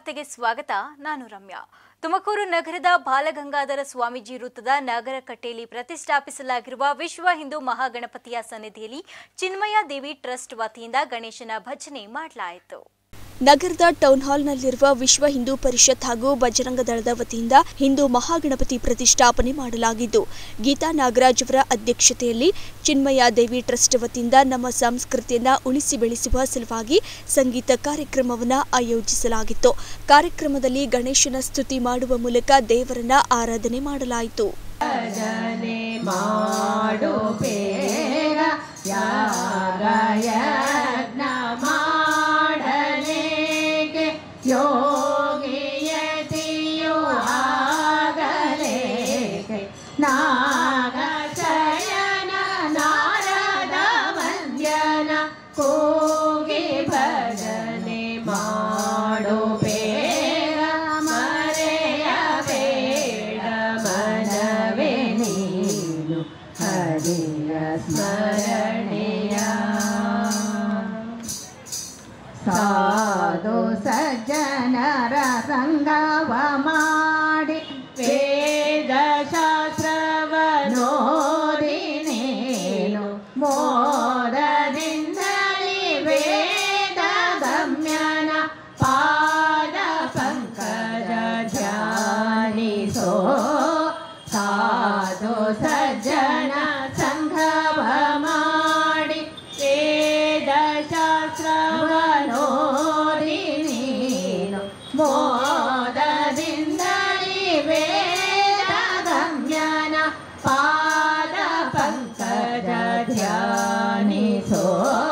ವಾರ್ತೆಗೆ ಸ್ವಾಗತ ನಾನು ರಮ್ಯಾ ತುಮಕೂರು ನಗರದ ಬಾಲಗಂಗಾಧರ ಸ್ವಾಮೀಜಿ ವೃತ್ತದ ನಗರ ಕಟ್ಟೆಯಲ್ಲಿ ಪ್ರತಿಷ್ಠಾಪಿಸಲಾಗಿರುವ ವಿಶ್ವ ಹಿಂದೂ ಮಹಾಗಣಪತಿಯ ಸನ್ನಿಧಿಯಲ್ಲಿ ಚಿನ್ಮಯ ದೇವಿ ಟ್ರಸ್ಟ್ ವತಿಯಿಂದ ಗಣೇಶನ ಭಜನೆ ಮಾಡಲಾಯಿತು ನಗರದ ಟೌನ್ ಹಾಲ್ನಲ್ಲಿರುವ ವಿಶ್ವ ಹಿಂದೂ ಪರಿಷತ್ ಹಾಗೂ ಬಜರಂಗ ದಳದ ವತಿಯಿಂದ ಹಿಂದೂ ಮಹಾಗಣಪತಿ ಪ್ರತಿಷ್ಠಾಪನೆ ಮಾಡಲಾಗಿದ್ದು ಗೀತಾ ನಾಗರಾಜ್ ಅವರ ಅಧ್ಯಕ್ಷತೆಯಲ್ಲಿ ಚಿನ್ಮಯ ದೇವಿ ಟ್ರಸ್ಟ್ ವತಿಯಿಂದ ನಮ್ಮ ಸಂಸ್ಕೃತಿಯನ್ನ ಉಳಿಸಿ ಬೆಳೆಸುವ ಸಲುವಾಗಿ ಸಂಗೀತ ಕಾರ್ಯಕ್ರಮವನ್ನು ಆಯೋಜಿಸಲಾಗಿತ್ತು ಕಾರ್ಯಕ್ರಮದಲ್ಲಿ ಗಣೇಶನ ಸ್ತುತಿ ಮಾಡುವ ಮೂಲಕ ದೇವರನ್ನ ಆರಾಧನೆ ಮಾಡಲಾಯಿತು ಭಜನೆ ಮಾಡು ಬೇಗ ಯಾಗ ಯಜ್ಞ ಮಾಡಲೇಕೆ ಯೋಗಿಯತಿಯು ಆಗಲೇಕೆ ನಾಗ ಶಯನ ನಾರದ ವಂದ್ಯನ ಕೂಗಿ ಭಜನೆ ಮಾಡು ಬೇಗ ಮರೆಯಬೇಡ ಮನವೇ ನೀನು ಹರಿಯ ಸ್ಮರಣೆಯ ಸಾಧು ಸಜ್ಜನರ ಸಂಗವ ಮಾಡಿ ವೇದ ಶಾಸ್ತ್ರವ ನೋಡಿ ನೀನು ಮೋದದಿಂದಲೇ ವೇದ ಗಮ್ಯನ ಪಾದ ಪಂಕಜ ಧ್ಯಾನಿಸೋ ಸಾಧು ಸಜ್ಜನ ಸಂಘವ ಮಾಡಿ ವೇದ ಶಾಸ್ತ್ರವ ನೋಡಿ ನೀನು ಮೋದದಿಂದಲೇ ವೇದ ಗಮ್ಯನ ಪಾದ ಪಂಕಜ ಧ್ಯಾನಿಸೋ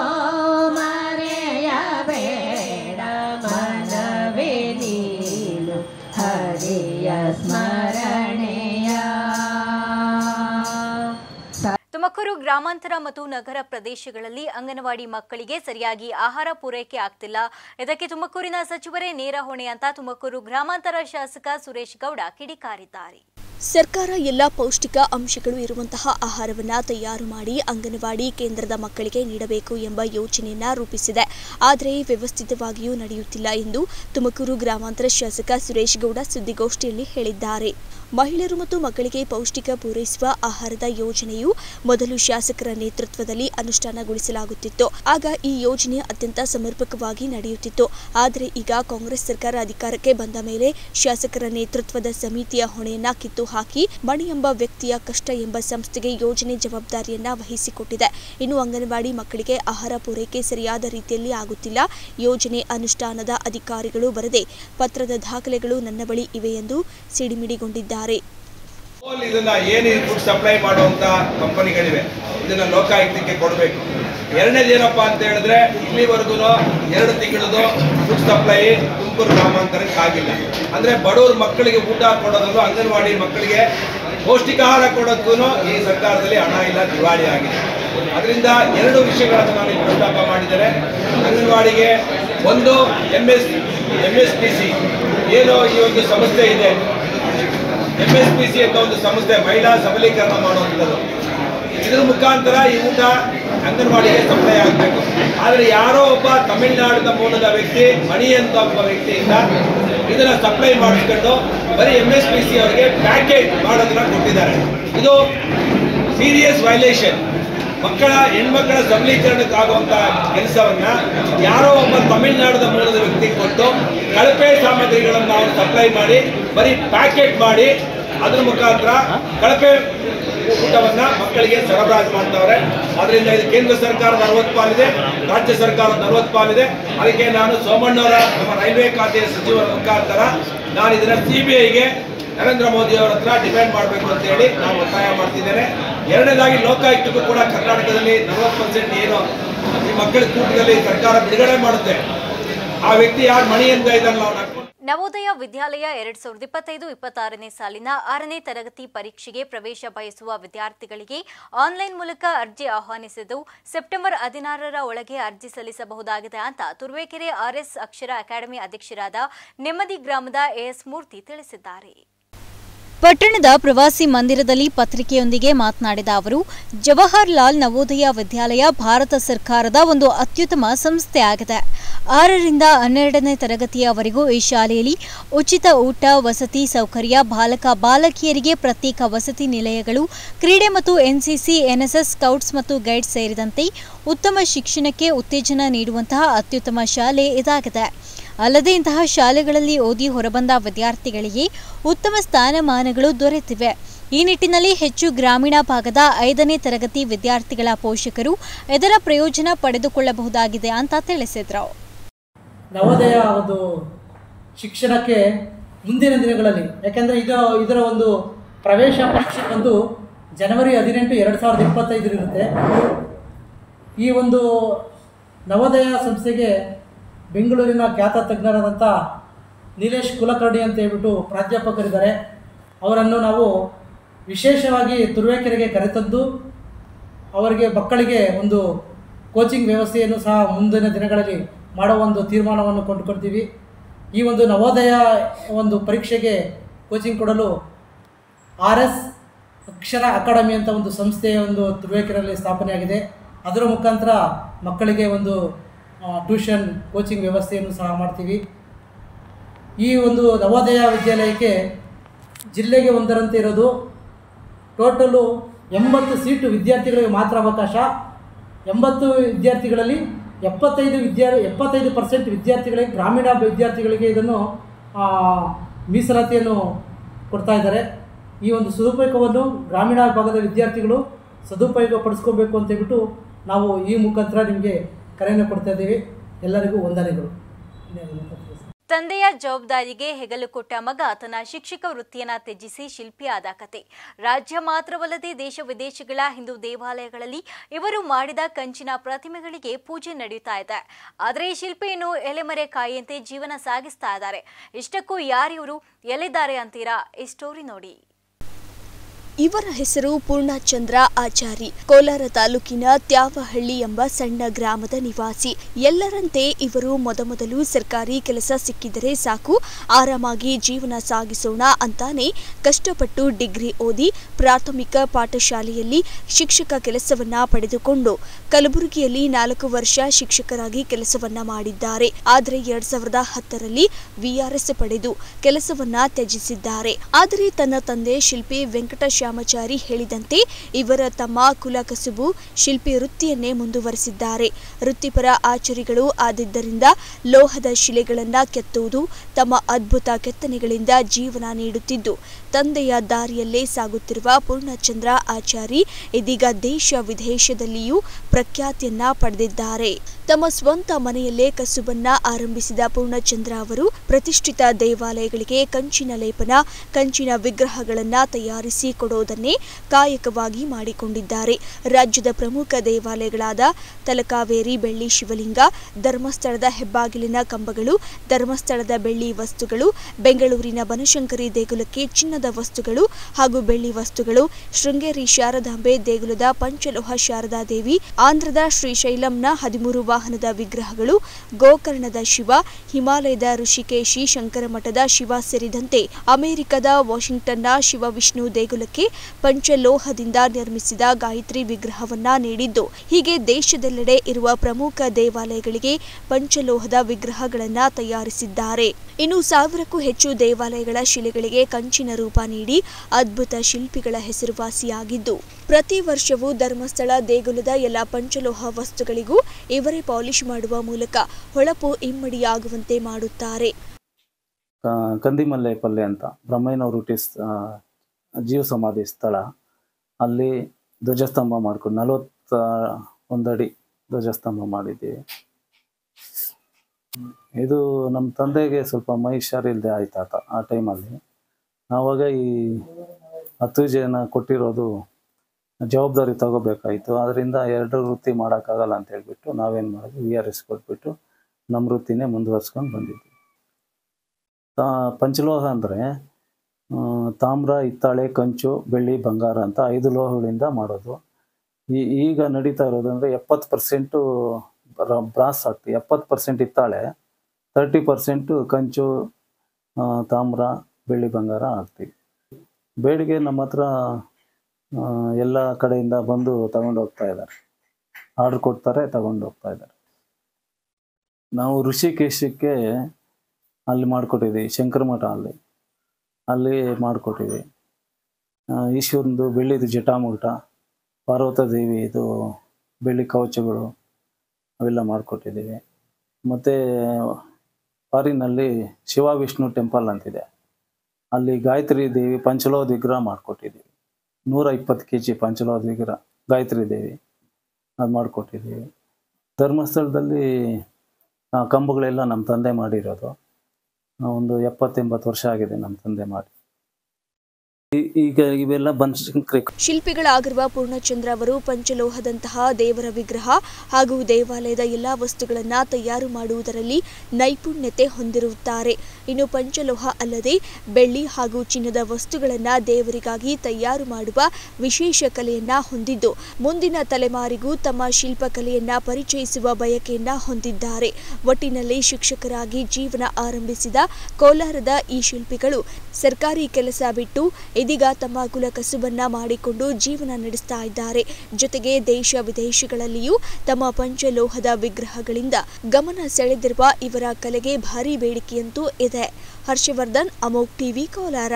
ಮರೆಯಬೇಡ ಮನವೇ ನೀನು ಹರಿಯ ಸ್ಮರಣೆಯ ತುಮಕೂರು ಗ್ರಾಮಾಂತರ ಮತ್ತು ನಗರ ಪ್ರದೇಶಗಳಲ್ಲಿ ಅಂಗನವಾಡಿ ಮಕ್ಕಳಿಗೆ ಸರಿಯಾಗಿ ಆಹಾರ ಪೂರೈಕೆ ಆಗ್ತಿಲ್ಲ ಇದಕ್ಕೆ ತುಮಕೂರಿನ ಸಚಿವರೇ ನೇರ ಹೊಣೆ ಅಂತ ತುಮಕೂರು ಗ್ರಾಮಾಂತರ ಶಾಸಕ ಸುರೇಶ್ ಗೌಡ ಕಿಡಿಕಾರಿದ್ದಾರೆ ಸರ್ಕಾರ ಎಲ್ಲ ಪೌಷ್ಟಿಕ ಅಂಶಗಳು ಇರುವಂತಹ ಆಹಾರವನ್ನ ತಯಾರು ಮಾಡಿ ಅಂಗನವಾಡಿ ಕೇಂದ್ರದ ಮಕ್ಕಳಿಗೆ ನೀಡಬೇಕು ಎಂಬ ಯೋಜನೆಯನ್ನ ರೂಪಿಸಿದೆ ಆದರೆ ವ್ಯವಸ್ಥಿತವಾಗಿಯೂ ನಡೆಯುತ್ತಿಲ್ಲ ಎಂದು ತುಮಕೂರು ಗ್ರಾಮಾಂತರ ಶಾಸಕ ಸುರೇಶ್ ಗೌಡ ಸುದ್ದಿಗೋಷ್ಠಿಯಲ್ಲಿ ಹೇಳಿದ್ದಾರೆ ಮಹಿಳೆಯರು ಮತ್ತು ಮಕ್ಕಳಿಗೆ ಪೌಷ್ಟಿಕ ಪೂರೈಸುವ ಆಹಾರದ ಯೋಜನೆಯು ಮೊದಲು ಶಾಸಕರ ನೇತೃತ್ವದಲ್ಲಿ ಅನುಷ್ಠಾನಗೊಳಿಸಲಾಗುತ್ತಿತ್ತು ಆಗ ಈ ಯೋಜನೆ ಅತ್ಯಂತ ಸಮರ್ಪಕವಾಗಿ ನಡೆಯುತ್ತಿತ್ತು ಆದರೆ ಈಗ ಕಾಂಗ್ರೆಸ್ ಸರ್ಕಾರ ಅಧಿಕಾರಕ್ಕೆ ಬಂದ ಮೇಲೆ ಶಾಸಕರ ನೇತೃತ್ವದ ಸಮಿತಿಯ ಹೊಣೆಯನ್ನ ಕಿತ್ತು ಹಾಕಿ ಮಣಿ ಎಂಬ ವ್ಯಕ್ತಿಯ ಕಷ್ಟ ಎಂಬ ಸಂಸ್ಥೆಗೆ ಯೋಜನೆ ಜವಾಬ್ದಾರಿಯನ್ನ ವಹಿಸಿಕೊಟ್ಟಿದೆ ಇನ್ನು ಅಂಗನವಾಡಿ ಮಕ್ಕಳಿಗೆ ಆಹಾರ ಪೂರೈಕೆ ಸರಿಯಾದ ರೀತಿಯಲ್ಲಿ ಆಗುತ್ತಿಲ್ಲ ಯೋಜನೆ ಅನುಷ್ಠಾನದ ಅಧಿಕಾರಿಗಳು ಬರದೆ ಪತ್ರದ ದಾಖಲೆಗಳು ನನ್ನ ಬಳಿ ಇವೆ ಎಂದು ಸಿಡಿಮಿಡಿಗೊಂಡಿದ್ದಾರೆ ಹೋಲ್ ಇದನ್ನ ಏನು ಫುಡ್ ಸಪ್ಲೈ ಮಾಡುವಂತ ಕಂಪನಿಗಳಿವೆ ಇದನ್ನ ಲೋಕಾಯುಕ್ತಕ್ಕೆ ಕೊಡಬೇಕು ಎರಡನೇದು ಏನಪ್ಪಾ ಅಂತ ಹೇಳಿದ್ರೆ ಇಲ್ಲಿವರೆಗೂ ಎರಡು ತಿಂಗಳದು ಫುಡ್ ಸಪ್ಲೈ ತುಮಕೂರು ಗ್ರಾಮಾಂತರಕ್ಕೆ ಆಗಿಲ್ಲ ಅಂದ್ರೆ ಬಡವ್ರ ಮಕ್ಕಳಿಗೆ ಊಟ ಕೊಡೋದಲ್ಲೂ ಅಂಗನವಾಡಿ ಮಕ್ಕಳಿಗೆ ಪೌಷ್ಟಿಕಾಹಾರ ಕೊಡೋದಕ್ಕೂ ಈ ಸರ್ಕಾರದಲ್ಲಿ ಹಣ ಇಲ್ಲ ದಿವಾಳಿ ಆಗಿದೆ ಅದರಿಂದ ಎರಡು ವಿಷಯಗಳನ್ನು ನಾನು ಇಲ್ಲಿ ಪ್ರಸ್ತಾಪ ಮಾಡಿದ್ದೇನೆ ಅಂಗನವಾಡಿಗೆ ಒಂದು M S M S P C ಏನು ಈ ಒಂದು ಸಂಸ್ಥೆ ಇದೆ ಎಂ ಎಸ್ ಪಿ ಸಿ ಅಂತ ಒಂದು ಸಂಸ್ಥೆ ಮಹಿಳಾ ಸಬಲೀಕರಣ ಮಾಡುವಂಥದ್ದು ಇದರ ಮುಖಾಂತರ ಈ ಊಟ ಅಂಗನವಾಡಿಗೆ ಸಪ್ಲೈ ಆಗಬೇಕು ಆದರೆ ಯಾರೋ ಒಬ್ಬ ತಮಿಳುನಾಡಿನ ಮೂಲದ ವ್ಯಕ್ತಿ ಮಣಿ ಅಂತ ಒಬ್ಬ ವ್ಯಕ್ತಿಯಿಂದ ಇದನ್ನ ಸಪ್ಲೈ ಮಾಡಿಸ್ಕೊಂಡು ಬರೀ ಎಂ ಎಸ್ ಪಿ ಸಿ ಅವರಿಗೆ ಪ್ಯಾಕೇಜ್ ಮಾಡೋದನ್ನ ಕೊಟ್ಟಿದ್ದಾರೆ ಇದು ಸೀರಿಯಸ್ ವೈಲೇಷನ್ ಮಕ್ಕಳ ಹೆಣ್ಮಕ್ಕಳ ಸಬಲೀಕರಣಕ್ಕಾಗುವಂತ ಕೆಲಸವನ್ನ ಯಾರೋ ಒಬ್ಬ ತಮಿಳುನಾಡಿನ ಮೂಲದ ವ್ಯಕ್ತಿ ಕೊಟ್ಟು ಕಳಪೆ ಸಾಮಗ್ರಿಗಳನ್ನು ನಾವು ಸಪ್ಲೈ ಮಾಡಿ ಬರೀ ಪ್ಯಾಕೆಟ್ ಮಾಡಿ ಅದ್ರ ಮುಖಾಂತರ ಕಳಪೆ ಊಟವನ್ನ ಮಕ್ಕಳಿಗೆ ಸರಬರಾಜು ಮಾಡ್ತಾವ್ರೆ ಅದರಿಂದ ಇದು ಕೇಂದ್ರ ಸರ್ಕಾರದ ಅರವತ್ತು ಪಾಲಿದೆ ರಾಜ್ಯ ಸರ್ಕಾರದ ಅರವತ್ತು ಪಾಲಿದೆ ಅದಕ್ಕೆ ನಾನು ಸೋಮಣ್ಣವರ ನಮ್ಮ ರೈಲ್ವೆ ಖಾತೆಯ ಸಚಿವರ ಮುಖಾಂತರ ನಾನು ಇದನ್ನ ಸಿ ಬಿ ಐಗೆ ನರೇಂದ್ರ ಮೋದಿ ಅವರ ಹತ್ರ ಡಿಪೆಂಡ್ ಮಾಡಬೇಕು ಅಂತ ಹೇಳಿ ನಾನು ಒತ್ತಾಯ ಮಾಡ್ತಿದ್ದೇನೆ ಎರಡನೇದಾಗಿ ಲೋಕಾಯುಕ್ತಕ್ಕೂ ಕೂಡ ಕರ್ನಾಟಕದಲ್ಲಿ ನಲವತ್ತು ಪರ್ಸೆಂಟ್ ಏನು ಈ ಮಕ್ಕಳ ಕೂಟದಲ್ಲಿ ಸರ್ಕಾರ ಬಿಡುಗಡೆ ಮಾಡುತ್ತೆ ಆ ವ್ಯಕ್ತಿ ಯಾರು ಮಣಿ ಅಂತ ಇದ್ದಾನಲ್ಲ ಅವನ ನವೋದಯ ವಿದ್ಯಾಲಯ ಎರಡ್ ಸಾವಿರದ ಇಪ್ಪತ್ತೈದು ಇಪ್ಪತ್ತಾರನೇ ಸಾಲಿನ ಆರನೇ ತರಗತಿ ಪರೀಕ್ಷೆಗೆ ಪ್ರವೇಶ ಬಯಸುವ ವಿದ್ಯಾರ್ಥಿಗಳಿಗೆ ಆನ್ಲೈನ್ ಮೂಲಕ ಅರ್ಜಿ ಆಹ್ವಾನಿಸಿದ್ದು ಸೆಪ್ಟೆಂಬರ್ ಹದಿನಾರರ ಒಳಗೆ ಅರ್ಜಿ ಸಲ್ಲಿಸಬಹುದಾಗಿದೆ ಅಂತ ತುರುವೇಕೆರೆ ಆರ್ಎಸ್ ಅಕ್ಷರ ಅಕಾಡೆಮಿ ಅಧ್ಯಕ್ಷರಾದ ನೆಮ್ಮದಿ ಗ್ರಾಮದ ಎಎಸ್ ಮೂರ್ತಿ ತಿಳಿಸಿದ್ದಾರೆ ಪಟ್ಟಣದ ಪ್ರವಾಸಿ ಮಂದಿರದಲ್ಲಿ ಪತ್ರಿಕೆಯೊಂದಿಗೆ ಮಾತನಾಡಿದ ಅವರು ಜವಾಹರ್ಲಾಲ್ ನವೋದಯ ವಿದ್ಯಾಲಯ ಭಾರತ ಸರ್ಕಾರದ ಒಂದು ಅತ್ಯುತ್ತಮ ಸಂಸ್ಥೆಯಾಗಿದೆ ಆರರಿಂದ ಹನ್ನೆರಡನೇ ತರಗತಿಯವರೆಗೂ ಈ ಶಾಲೆಯಲ್ಲಿ ಉಚಿತ ಊಟ ವಸತಿ ಸೌಕರ್ಯ ಬಾಲಕ ಬಾಲಕಿಯರಿಗೆ ಪ್ರತ್ಯೇಕ ವಸತಿ ನಿಲಯಗಳು ಕ್ರೀಡೆ ಮತ್ತು ಎನ್ಸಿಸಿ ಎನ್ಎಸ್ಎಸ್ ಸ್ಕೌಟ್ಸ್ ಮತ್ತು ಗೈಡ್ಸ್ ಸೇರಿದಂತೆ ಉತ್ತಮ ಶಿಕ್ಷಣಕ್ಕೆ ಉತ್ತೇಜನ ನೀಡುವಂತಹ ಅತ್ಯುತ್ತಮ ಶಾಲೆ ಇದಾಗಿದೆ ಅಲ್ಲದೆ ಇಂತಹ ಶಾಲೆಗಳಲ್ಲಿ ಓದಿ ಹೊರಬಂದ ವಿದ್ಯಾರ್ಥಿಗಳಿಗೆ ಉತ್ತಮ ಸ್ಥಾನಮಾನಗಳು ದೊರೆತಿವೆ ಈ ನಿಟ್ಟಿನಲ್ಲಿ ಹೆಚ್ಚು ಗ್ರಾಮೀಣ ಭಾಗದ ಐದನೇ ತರಗತಿ ವಿದ್ಯಾರ್ಥಿಗಳ ಪೋಷಕರು ಇದರ ಪ್ರಯೋಜನ ಪಡೆದುಕೊಳ್ಳಬಹುದಾಗಿದೆ ಅಂತ ತಿಳಿಸಿದ್ರು ನವೋದಯ ಒಂದು ಶಿಕ್ಷಣಕ್ಕೆ ಮುಂದಿನ ದಿನಗಳಲ್ಲಿ ಯಾಕೆಂದರೆ ಇದು ಇದರ ಒಂದು ಪ್ರವೇಶ ಪರೀಕ್ಷೆ ಬಂದು ಜನವರಿ ಹದಿನೆಂಟು ಎರಡು ಸಾವಿರದ ಇಪ್ಪತ್ತೈದರಿರುತ್ತೆ ಈ ಒಂದು ನವೋದಯ ಸಂಸ್ಥೆಗೆ ಬೆಂಗಳೂರಿನ ಖ್ಯಾತ ತಜ್ಞರಾದಂಥ ನೀಲೇಶ್ ಕುಲಕರ್ಣಿ ಅಂತ ಹೇಳ್ಬಿಟ್ಟು ಪ್ರಾಧ್ಯಾಪಕರಿದ್ದಾರೆ ಅವರನ್ನು ನಾವು ವಿಶೇಷವಾಗಿ ತುರುವೇಕೆರೆಗೆ ಕರೆತಂದು ಅವರಿಗೆ ಮಕ್ಕಳಿಗೆ ಒಂದು ಕೋಚಿಂಗ್ ವ್ಯವಸ್ಥೆಯನ್ನು ಸಹ ಮುಂದಿನ ದಿನಗಳಲ್ಲಿ ಮಾಡೋ ಒಂದು ತೀರ್ಮಾನವನ್ನು ಕೊಂಡುಕೊಳ್ತೀವಿ ಈ ಒಂದು ನವೋದಯ ಒಂದು ಪರೀಕ್ಷೆಗೆ ಕೋಚಿಂಗ್ ಕೊಡಲು ಆರ್ ಎಸ್ ಅಕ್ಷರ ಅಕಾಡೆಮಿ ಅಂತ ಒಂದು ಸಂಸ್ಥೆ ಒಂದು ತುರುವೇಕೆರೆಯಲ್ಲಿ ಸ್ಥಾಪನೆಯಾಗಿದೆ ಅದರ ಮುಖಾಂತರ ಮಕ್ಕಳಿಗೆ ಒಂದು ಟ್ಯೂಷನ್ ಕೋಚಿಂಗ್ ವ್ಯವಸ್ಥೆಯನ್ನು ಸಹ ಮಾಡ್ತೀವಿ ಈ ಒಂದು ನವೋದಯ ವಿದ್ಯಾಲಯಕ್ಕೆ ಜಿಲ್ಲೆಗೆ ಒಂದರಂತೆ ಇರೋದು ಟೋಟಲು ಎಂಬತ್ತು ಸೀಟು ವಿದ್ಯಾರ್ಥಿಗಳಿಗೆ ಮಾತ್ರ ಅವಕಾಶ ಎಂಬತ್ತು ವಿದ್ಯಾರ್ಥಿಗಳಲ್ಲಿ ಎಪ್ಪತ್ತೈದು ವಿದ್ಯಾ ಎಪ್ಪತ್ತೈದು ಪರ್ಸೆಂಟ್ ವಿದ್ಯಾರ್ಥಿಗಳಿಗೆ ಗ್ರಾಮೀಣ ವಿದ್ಯಾರ್ಥಿಗಳಿಗೆ ಇದನ್ನು ಆ, ಮೀಸಲಾತಿಯನ್ನು ಕೊಡ್ತಾ ಇದ್ದಾರೆ ಈ ಒಂದು ಸದುಪಯೋಗವನ್ನು ಗ್ರಾಮೀಣ ಭಾಗದ ವಿದ್ಯಾರ್ಥಿಗಳು ಸದುಪಯೋಗ ಪಡಿಸ್ಕೋಬೇಕು ಅಂತ ಹೇಳ್ಬಿಟ್ಟು ನಾವು ಈ ಮುಖಾಂತರ ನಿಮಗೆ ಕರೆಯನ್ನು ಕೊಡ್ತಾ ಇದ್ದೀವಿ ಎಲ್ಲರಿಗೂ ವಂದನೆಗಳು ತಂದೆಯ ಜವಾಬ್ದಾರಿಗೆ ಹೆಗಲು ಕೊಟ್ಟ ಮಗ ತನ್ನ ಶಿಕ್ಷಕ ವೃತ್ತಿಯನ್ನ ತ್ಯಜಿಸಿ ಶಿಲ್ಪಿಯಾದ ಕತೆ ರಾಜ್ಯ ಮಾತ್ರವಲ್ಲದೆ ದೇಶ ವಿದೇಶಗಳ ಹಿಂದೂ ದೇವಾಲಯಗಳಲ್ಲಿ ಇವರು ಮಾಡಿದ ಕಂಚಿನ ಪ್ರತಿಮೆಗಳಿಗೆ ಪೂಜೆ ನಡೆಯುತ್ತಾ ಇದೆ ಆದರೆ ಈ ಶಿಲ್ಪಿಯನ್ನು ಎಲೆಮರೆ ಕಾಯಿಯಂತೆ ಜೀವನ ಸಾಗಿಸ್ತಾ ಇದ್ದಾರೆ ಇಷ್ಟಕ್ಕೂ ಯಾರಿವರು ಎಲ್ಲಿದ್ದಾರೆ ಅಂತೀರಾ ಈ ಸ್ಟೋರಿ ನೋಡಿ ಇವರ ಹೆಸರು ಪೂರ್ಣಚಂದ್ರ ಆಚಾರಿ ಕೋಲಾರ ತಾಲೂಕಿನ ತ್ಯಾವಹಳ್ಳಿ ಎಂಬ ಸಣ್ಣ ಗ್ರಾಮದ ನಿವಾಸಿ ಎಲ್ಲರಂತೆ ಇವರು ಮೊದಮೊದಲು ಸರ್ಕಾರಿ ಕೆಲಸ ಸಿಕ್ಕಿದರೆ ಸಾಕು ಆರಾಮಾಗಿ ಜೀವನ ಸಾಗಿಸೋಣ ಅಂತಾನೆ ಕಷ್ಟಪಟ್ಟು ಡಿಗ್ರಿ ಓದಿ ಪ್ರಾಥಮಿಕ ಪಾಠಶಾಲೆಯಲ್ಲಿ ಶಿಕ್ಷಕ ಕೆಲಸವನ್ನ ಪಡೆದುಕೊಂಡು ಕಲಬುರಗಿಯಲ್ಲಿ ನಾಲ್ಕು ವರ್ಷ ಶಿಕ್ಷಕರಾಗಿ ಕೆಲಸವನ್ನ ಮಾಡಿದ್ದಾರೆ ಆದರೆ ಎರಡ್ ಸಾವಿರದ ಹತ್ತರಲ್ಲಿ ವಿಆರ್ಎಸ್ ಪಡೆದು ಕೆಲಸವನ್ನ ತ್ಯಜಿಸಿದ್ದಾರೆ ಆದರೆ ತನ್ನ ತಂದೆ ಶಿಲ್ಪಿ ವೆಂಕಟಶ್ಯಾಮಚಾರಿ ಹೇಳಿದಂತೆ ಇವರ ತಮ್ಮ ಕುಲ ಕಸುಬು ಶಿಲ್ಪಿ ವೃತ್ತಿಯನ್ನೇ ಮುಂದುವರೆಸಿದ್ದಾರೆ ವೃತ್ತಿಪರ ಆಚರಿಗಳು ಆದಿದ್ದರಿಂದ ಲೋಹದ ಶಿಲೆಗಳನ್ನ ಕೆತ್ತುವುದು ತಮ್ಮ ಅದ್ಭುತ ಕೆತ್ತನೆಗಳಿಂದ ಜೀವನ ನೀಡುತ್ತಿದ್ದು ತಂದೆಯ ದಾರಿಯಲ್ಲೇ ಸಾಗುತ್ತಿರುವ ಪೂರ್ಣಚಂದ್ರ ಆಚಾರಿ ಇದೀಗ ದೇಶ ವಿದೇಶದಲ್ಲಿಯೂ ಪ್ರಖ್ಯಾತಿಯನ್ನ ಪಡೆದಿದ್ದಾರೆ ತಮ್ಮ ಸ್ವಂತ ಮನೆಯಲ್ಲೇ ಕಸುಬನ್ನ ಆರಂಭಿಸಿದ ಪೂರ್ಣಚಂದ್ರ ಅವರು ಪ್ರತಿಷ್ಠಿತ ದೇವಾಲಯಗಳಿಗೆ ಕಂಚಿನ ಲೇಪನ ಕಂಚಿನ ವಿಗ್ರಹಗಳನ್ನ ತಯಾರಿಸಿ ಕೊಡೋದನ್ನೇ ಕಾಯಕವಾಗಿ ಮಾಡಿಕೊಂಡಿದ್ದಾರೆ ರಾಜ್ಯದ ಪ್ರಮುಖ ದೇವಾಲಯಗಳಾದ ತಲಕಾವೇರಿ ಬೆಳ್ಳಿ ಶಿವಲಿಂಗ ಧರ್ಮಸ್ಥಳದ ಹೆಬ್ಬಾಗಿಲಿನ ಕಂಬಗಳು ಧರ್ಮಸ್ಥಳದ ಬೆಳ್ಳಿ ವಸ್ತುಗಳು ಬೆಂಗಳೂರಿನ ಬನಶಂಕರಿ ದೇಗುಲಕ್ಕೆ ಚಿನ್ನದ ವಸ್ತುಗಳು ಹಾಗೂ ಬೆಳ್ಳಿ ವಸ್ತುಗಳು ಶೃಂಗೇರಿ ಶಾರದಾಂಬೆ ದೇಗುಲದ ಪಂಚಲೋಹ ಶಾರದಾ ದೇವಿ ಆಂಧ್ರದ ಶ್ರೀಶೈಲಂನ ಹದಿಮೂರು ವಾಹನದ ವಿಗ್ರಹಗಳು ಗೋಕರ್ಣದ ಶಿವ ಹಿಮಾಲಯದ ಋಷಿಕೇಶಿ ಶಂಕರ ಮಠದ ಶಿವ ಸೇರಿದಂತೆ ಅಮೆರಿಕದ ವಾಷಿಂಗ್ಟನ್ನ ಶಿವ ವಿಷ್ಣು ದೇಗುಲಕ್ಕೆ ಪಂಚಲೋಹದಿಂದ ನಿರ್ಮಿಸಿದ ಗಾಯತ್ರಿ ವಿಗ್ರಹವನ್ನ ನೀಡಿದ್ದು ಹೀಗೆ ದೇಶದೆಲ್ಲೆಡೆ ಇರುವ ಪ್ರಮುಖ ದೇವಾಲಯಗಳಿಗೆ ಪಂಚಲೋಹದ ವಿಗ್ರಹಗಳನ್ನ ತಯಾರಿಸಿದ್ದಾರೆ ಇನ್ನು ಸಾವಿರಕ್ಕೂ ಹೆಚ್ಚು ದೇವಾಲಯಗಳ ಶಿಲೆಗಳಿಗೆ ಕಂಚಿನ ರೂಪ ನೀಡಿ ಅದ್ಭುತ ಶಿಲ್ಪಿಗಳ ಹೆಸರುವಾಸಿಯಾಗಿದ್ದು ಪ್ರತಿ ವರ್ಷವೂ ಧರ್ಮಸ್ಥಳ ದೇಗುಲದ ಎಲ್ಲ ಪಂಚಲೋಹ ವಸ್ತುಗಳಿಗೂ ಇವರೇ ಪಾಲಿಶ್ ಮಾಡುವ ಮೂಲಕ ಹೊಳಪು ಇಮ್ಮಡಿಯಾಗುವಂತೆ ಮಾಡುತ್ತಾರೆ ಕ- ಕಂದಿಮಲ್ಲೆ ಪಲ್ಲೆ ಅಂತ ಬ್ರಹ್ಮಯ್ಯನವ್ರ ಹುಟ್ಟಿಸ್ ಆ, ಜೀವ ಸಮಾಧಿ ಸ್ಥಳ ಅಲ್ಲಿ ಧ್ವಜಸ್ತಂಭ ಮಾಡ್ಕೊಂಡು ನಲವತ್ತ ಒಂದಡಿ ಧ್ವಜಸ್ತಂಭ ಮಾಡಿದ್ದೀವಿ ಇದು ನಮ್ಮ ತಂದೆಗೆ ಸ್ವಲ್ಪ ಮೈ ಹುಷಾರಿಲ್ದೆ ಆಯ್ತಾತ ಆ ಟೈಮಲ್ಲಿ ಆವಾಗ ಈ ಹತ್ತು ಜನ ಕೊಟ್ಟಿರೋದು ಜವಾಬ್ದಾರಿ ತಗೋಬೇಕಾಯಿತು ಅದರಿಂದ ಎರಡು ವೃತ್ತಿ ಮಾಡೋಕ್ಕಾಗಲ್ಲ ಅಂತ ಹೇಳ್ಬಿಟ್ಟು ನಾವೇನು ಮಾಡಿದ್ವಿ ವಿ ಆರ್ ಎಸ್ ಕೊಟ್ಬಿಟ್ಟು ನಮ್ಮ ವೃತ್ತಿನೇ ಮುಂದುವರ್ಸ್ಕೊಂಡು ಬಂದಿದ್ವಿ ತಾ ಪಂಚಲೋಹ ಅಂದರೆ ತಾಮ್ರ ಹಿತ್ತಾಳೆ ಕಂಚು ಬೆಳ್ಳಿ ಬಂಗಾರ ಅಂತ ಐದು ಲೋಹಗಳಿಂದ ಮಾಡೋದು ಈ ಈಗ ನಡೀತಾ ಇರೋದು ಅಂದರೆ ಎಪ್ಪತ್ತು ಪರ್ಸೆಂಟು ಬ್ರಾಸ್ ಹಾಕ್ತೀವಿ ಎಪ್ಪತ್ತು ಪರ್ಸೆಂಟ್ ಹಿತ್ತಾಳೆ ತರ್ಟಿ ಪರ್ಸೆಂಟು ಕಂಚು ಆ, ತಾಮ್ರ ಬೆಳ್ಳಿ ಬಂಗಾರ ಹಾಕ್ತೀವಿ ಬೇಡಿಗೆ ನಮ್ಮ ಹತ್ರ ಆ, ಎಲ್ಲ ಕಡೆಯಿಂದ ಬಂದು ತಗೊಂಡು ಹೋಗ್ತಾ ಇದ್ದಾರೆ ಆರ್ಡ್ರ್ ಕೊಡ್ತಾರೆ ತಗೊಂಡು ಹೋಗ್ತಾ ಇದ್ದಾರೆ ನಾವು ಋಷಿಕೇಶಕ್ಕೆ ಅಲ್ಲಿ ಮಾಡಿಕೊಟ್ಟಿದ್ದೀವಿ ಶಂಕರಮಠ ಅಲ್ಲಿ ಅಲ್ಲಿ ಮಾಡಿಕೊಟ್ಟಿದ್ದೀವಿ ಈಶ್ವರಂದು ಬೆಳ್ಳಿದು ಜಟಾಮುಟ ಪಾರ್ವತ ದೇವಿ ಇದು ಬೆಳ್ಳಿ ಕವಚಗಳು ಅವೆಲ್ಲ ಮಾಡಿಕೊಟ್ಟಿದ್ದೀವಿ ಮತ್ತು ಫಾರಿನಲ್ಲಿ ಶಿವ ವಿಷ್ಣು ಟೆಂಪಲ್ ಅಂತಿದೆ ಅಲ್ಲಿ ಗಾಯತ್ರಿ ದೇವಿ ಪಂಚಲೋಹ ವಿಗ್ರಹ ಮಾಡಿಕೊಟ್ಟಿದ್ದೀವಿ ನೂರ ಇಪ್ಪತ್ತು ಕೆ ಜಿ ಪಂಚಲೋಹ ವಿಗ್ರಹ ಗಾಯತ್ರಿ ದೇವಿ ಅದು ಮಾಡಿಕೊಟ್ಟಿದ್ದೀವಿ ಧರ್ಮಸ್ಥಳದಲ್ಲಿ ಆ, ಕಂಬಗಳೆಲ್ಲ ನಮ್ಮ ತಂದೆ ಮಾಡಿರೋದು ಆ, ಒಂದು ಎಪ್ಪತ್ತೆಂಬತ್ತು ವರ್ಷ ಆಗಿದೆ ನಮ್ಮ ತಂದೆ ಮಾಡಿ ಈ- ಈಗ ಇವೆಲ್ಲ ಬನಶಂಕರಿ ಶಿಲ್ಪಿಗಳಾಗಿರುವ ಪೂರ್ಣಚಂದ್ರ ಅವರು ಪಂಚಲೋಹದಂತಹ ದೇವರ ವಿಗ್ರಹ ಹಾಗೂ ದೇವಾಲಯದ ಎಲ್ಲಾ ವಸ್ತುಗಳನ್ನ ತಯಾರು ಮಾಡುವುದರಲ್ಲಿ ನೈಪುಣ್ಯತೆ ಹೊಂದಿರುತ್ತಾರೆ ಇನ್ನು ಪಂಚಲೋಹ ಅಲ್ಲದೆ ಬೆಳ್ಳಿ ಹಾಗೂ ಚಿನ್ನದ ವಸ್ತುಗಳನ್ನ ದೇವರಿಗಾಗಿ ತಯಾರು ಮಾಡುವ ವಿಶೇಷ ಕಲೆಯನ್ನ ಹೊಂದಿದ್ದು ಮುಂದಿನ ತಲೆಮಾರಿಗೂ ತಮ್ಮ ಶಿಲ್ಪಕಲೆಯನ್ನ ಪರಿಚಯಿಸುವ ಬಯಕೆಯನ್ನ ಹೊಂದಿದ್ದಾರೆ ಒಟ್ಟಿನಲ್ಲಿ ಶಿಕ್ಷಕರಾಗಿ ಜೀವನ ಆರಂಭಿಸಿದ ಕೋಲಾರದ ಈ ಶಿಲ್ಪಿಗಳು ಸರ್ಕಾರಿ ಕೆಲಸ ಬಿಟ್ಟು ಇದೀಗ ತಮ್ಮ ಕುಲ ಕಸುಬನ್ನ ಮಾಡಿಕೊಂಡು ಜೀವನ ನಡೆಸ್ತಾ ಇದ್ದಾರೆ ಜೊತೆಗೆ ದೇಶ ವಿದೇಶಗಳಲ್ಲಿಯೂ ತಮ್ಮ ಪಂಚಲೋಹದ ವಿಗ್ರಹಗಳಿಂದ ಗಮನ ಸೆಳೆದಿರುವ ಇವರ ಕಲೆಗೆ ಭಾರಿ ಬೇಡಿಕೆಯಂತೂ ಇದೆ ಹರ್ಷವರ್ಧನ್ ಅಮೋಕ್ ಟಿವಿ ಕೋಲಾರ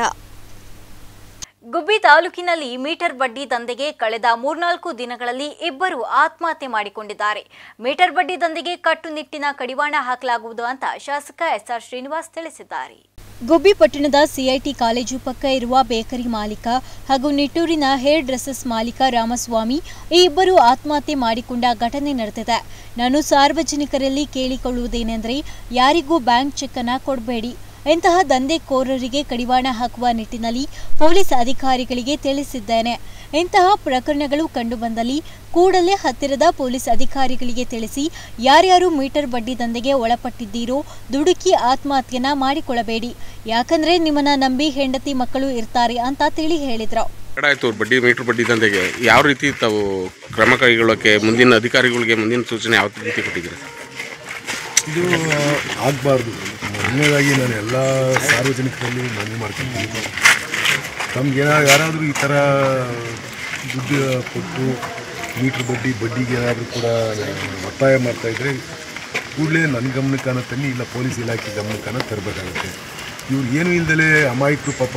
ಗುಬ್ಬಿ ತಾಲೂಕಿನಲ್ಲಿ ಮೀಟರ್ ಬಡ್ಡಿ ದಂಧೆಗೆ ಕಳೆದ ಮೂರ್ನಾಲ್ಕು ದಿನಗಳಲ್ಲಿ ಇಬ್ಬರು ಆತ್ಮಹತ್ಯೆ ಮಾಡಿಕೊಂಡಿದ್ದಾರೆ ಮೀಟರ್ ಬಡ್ಡಿ ದಂಧೆಗೆ ಕಟ್ಟುನಿಟ್ಟಿನ ಕಡಿವಾಣ ಹಾಕಲಾಗುವುದು ಅಂತ ಶಾಸಕ ಎಸ್ಆರ್ ಶ್ರೀನಿವಾಸ್ ತಿಳಿಸಿದ್ದಾರೆ ಗುಬ್ಬಿ ಪಟ್ಟಣದ ಸಿಐಟಿ ಕಾಲೇಜು ಪಕ್ಕ ಇರುವ ಬೇಕರಿ ಮಾಲೀಕ ಹಾಗೂ ನಿಟ್ಟೂರಿನ ಹೇರ್ ಡ್ರೆಸ್ಸಸ್ ಮಾಲೀಕ ರಾಮಸ್ವಾಮಿ ಈ ಇಬ್ಬರು ಆತ್ಮಹತ್ಯೆ ಮಾಡಿಕೊಂಡ ಘಟನೆ ನಡೆದಿದೆ ನಾನು ಸಾರ್ವಜನಿಕರಲ್ಲಿ ಕೇಳಿಕೊಳ್ಳುವುದೇನೆಂದರೆ ಯಾರಿಗೂ ಬ್ಯಾಂಕ್ ಚೆಕ್ ಅನ್ನ ಕೊಡಬೇಡಿ ಇಂತಹ ದಂಧೆಕೋರರಿಗೆ ಕಡಿವಾಣ ಹಾಕುವ ನಿಟ್ಟಿನಲ್ಲಿ ಪೊಲೀಸ್ ಅಧಿಕಾರಿಗಳಿಗೆ ತಿಳಿಸಿದ್ದೇನೆ ಇಂತಹ ಪ್ರಕರಣಗಳು ಕಂಡುಬಂದಲ್ಲಿ ಕೂಡಲೇ ಹತ್ತಿರದ ಪೊಲೀಸ್ ಅಧಿಕಾರಿಗಳಿಗೆ ತಿಳಿಸಿ ಯಾರ್ಯಾರು ಮೀಟರ್ ಬಡ್ಡಿ ದಂಧೆಗೆ ಒಳಪಟ್ಟಿದ್ದೀರೋ ದುಡುಕಿ ಆತ್ಮಹತ್ಯೆನ ಮಾಡಿಕೊಳ್ಳಬೇಡಿ ಯಾಕಂದ್ರೆ ನಿಮ್ಮನ್ನ ನಂಬಿ ಹೆಂಡತಿ ಮಕ್ಕಳು ಇರ್ತಾರೆ ಅಂತ ತಿಳಿ ಹೇಳಿದ್ರು ಆಯ್ತು ಬಡ್ಡಿ ಮೀಟರ್ ಬಡ್ಡಿ ದಂಧೆಗೆ ಯಾವ ರೀತಿ ತಾವು ಕ್ರಮ ಕೈಗೊಳ್ಳೋಕ್ಕೆ ಮುಂದಿನ ಅಧಿಕಾರಿಗಳಿಗೆ ಮುಂದಿನ ಸೂಚನೆ ಯಾವ ರೀತಿ ಕೊಟ್ಟಿದ್ದೀರಿ ಇದು ಆಗಬಾರ್ದು ಮೊದಲನೇದಾಗಿ ನಾನು ಎಲ್ಲ ಸಾರ್ವಜನಿಕರಲ್ಲಿ ಮನವಿ ಮಾಡ್ತೀನಿ ತಮ್ಗೆ ಯಾರಾದರೂ ಈ ಥರ ದುಡ್ಡು ಕೊಟ್ಟು ಮೀಟ್ರ್ ಬಡ್ಡಿ ಬಡ್ಡಿಗೆ ಏನಾದರೂ ಕೂಡ ಒತ್ತಾಯ ಮಾಡ್ತಾಯಿದ್ರೆ ಕೂಡಲೇ ನನ್ನ ಗಮನಕ್ಕನ ತನ್ನಿ ಇಲ್ಲ ಪೊಲೀಸ್ ಇಲಾಖೆ ಗಮನಕ್ಕನ ತರಬೇಕಾಗುತ್ತೆ ಇವ್ರು ಏನು ಇಲ್ದಲೇ ಅಮಾಯಕರು ಪಾಪ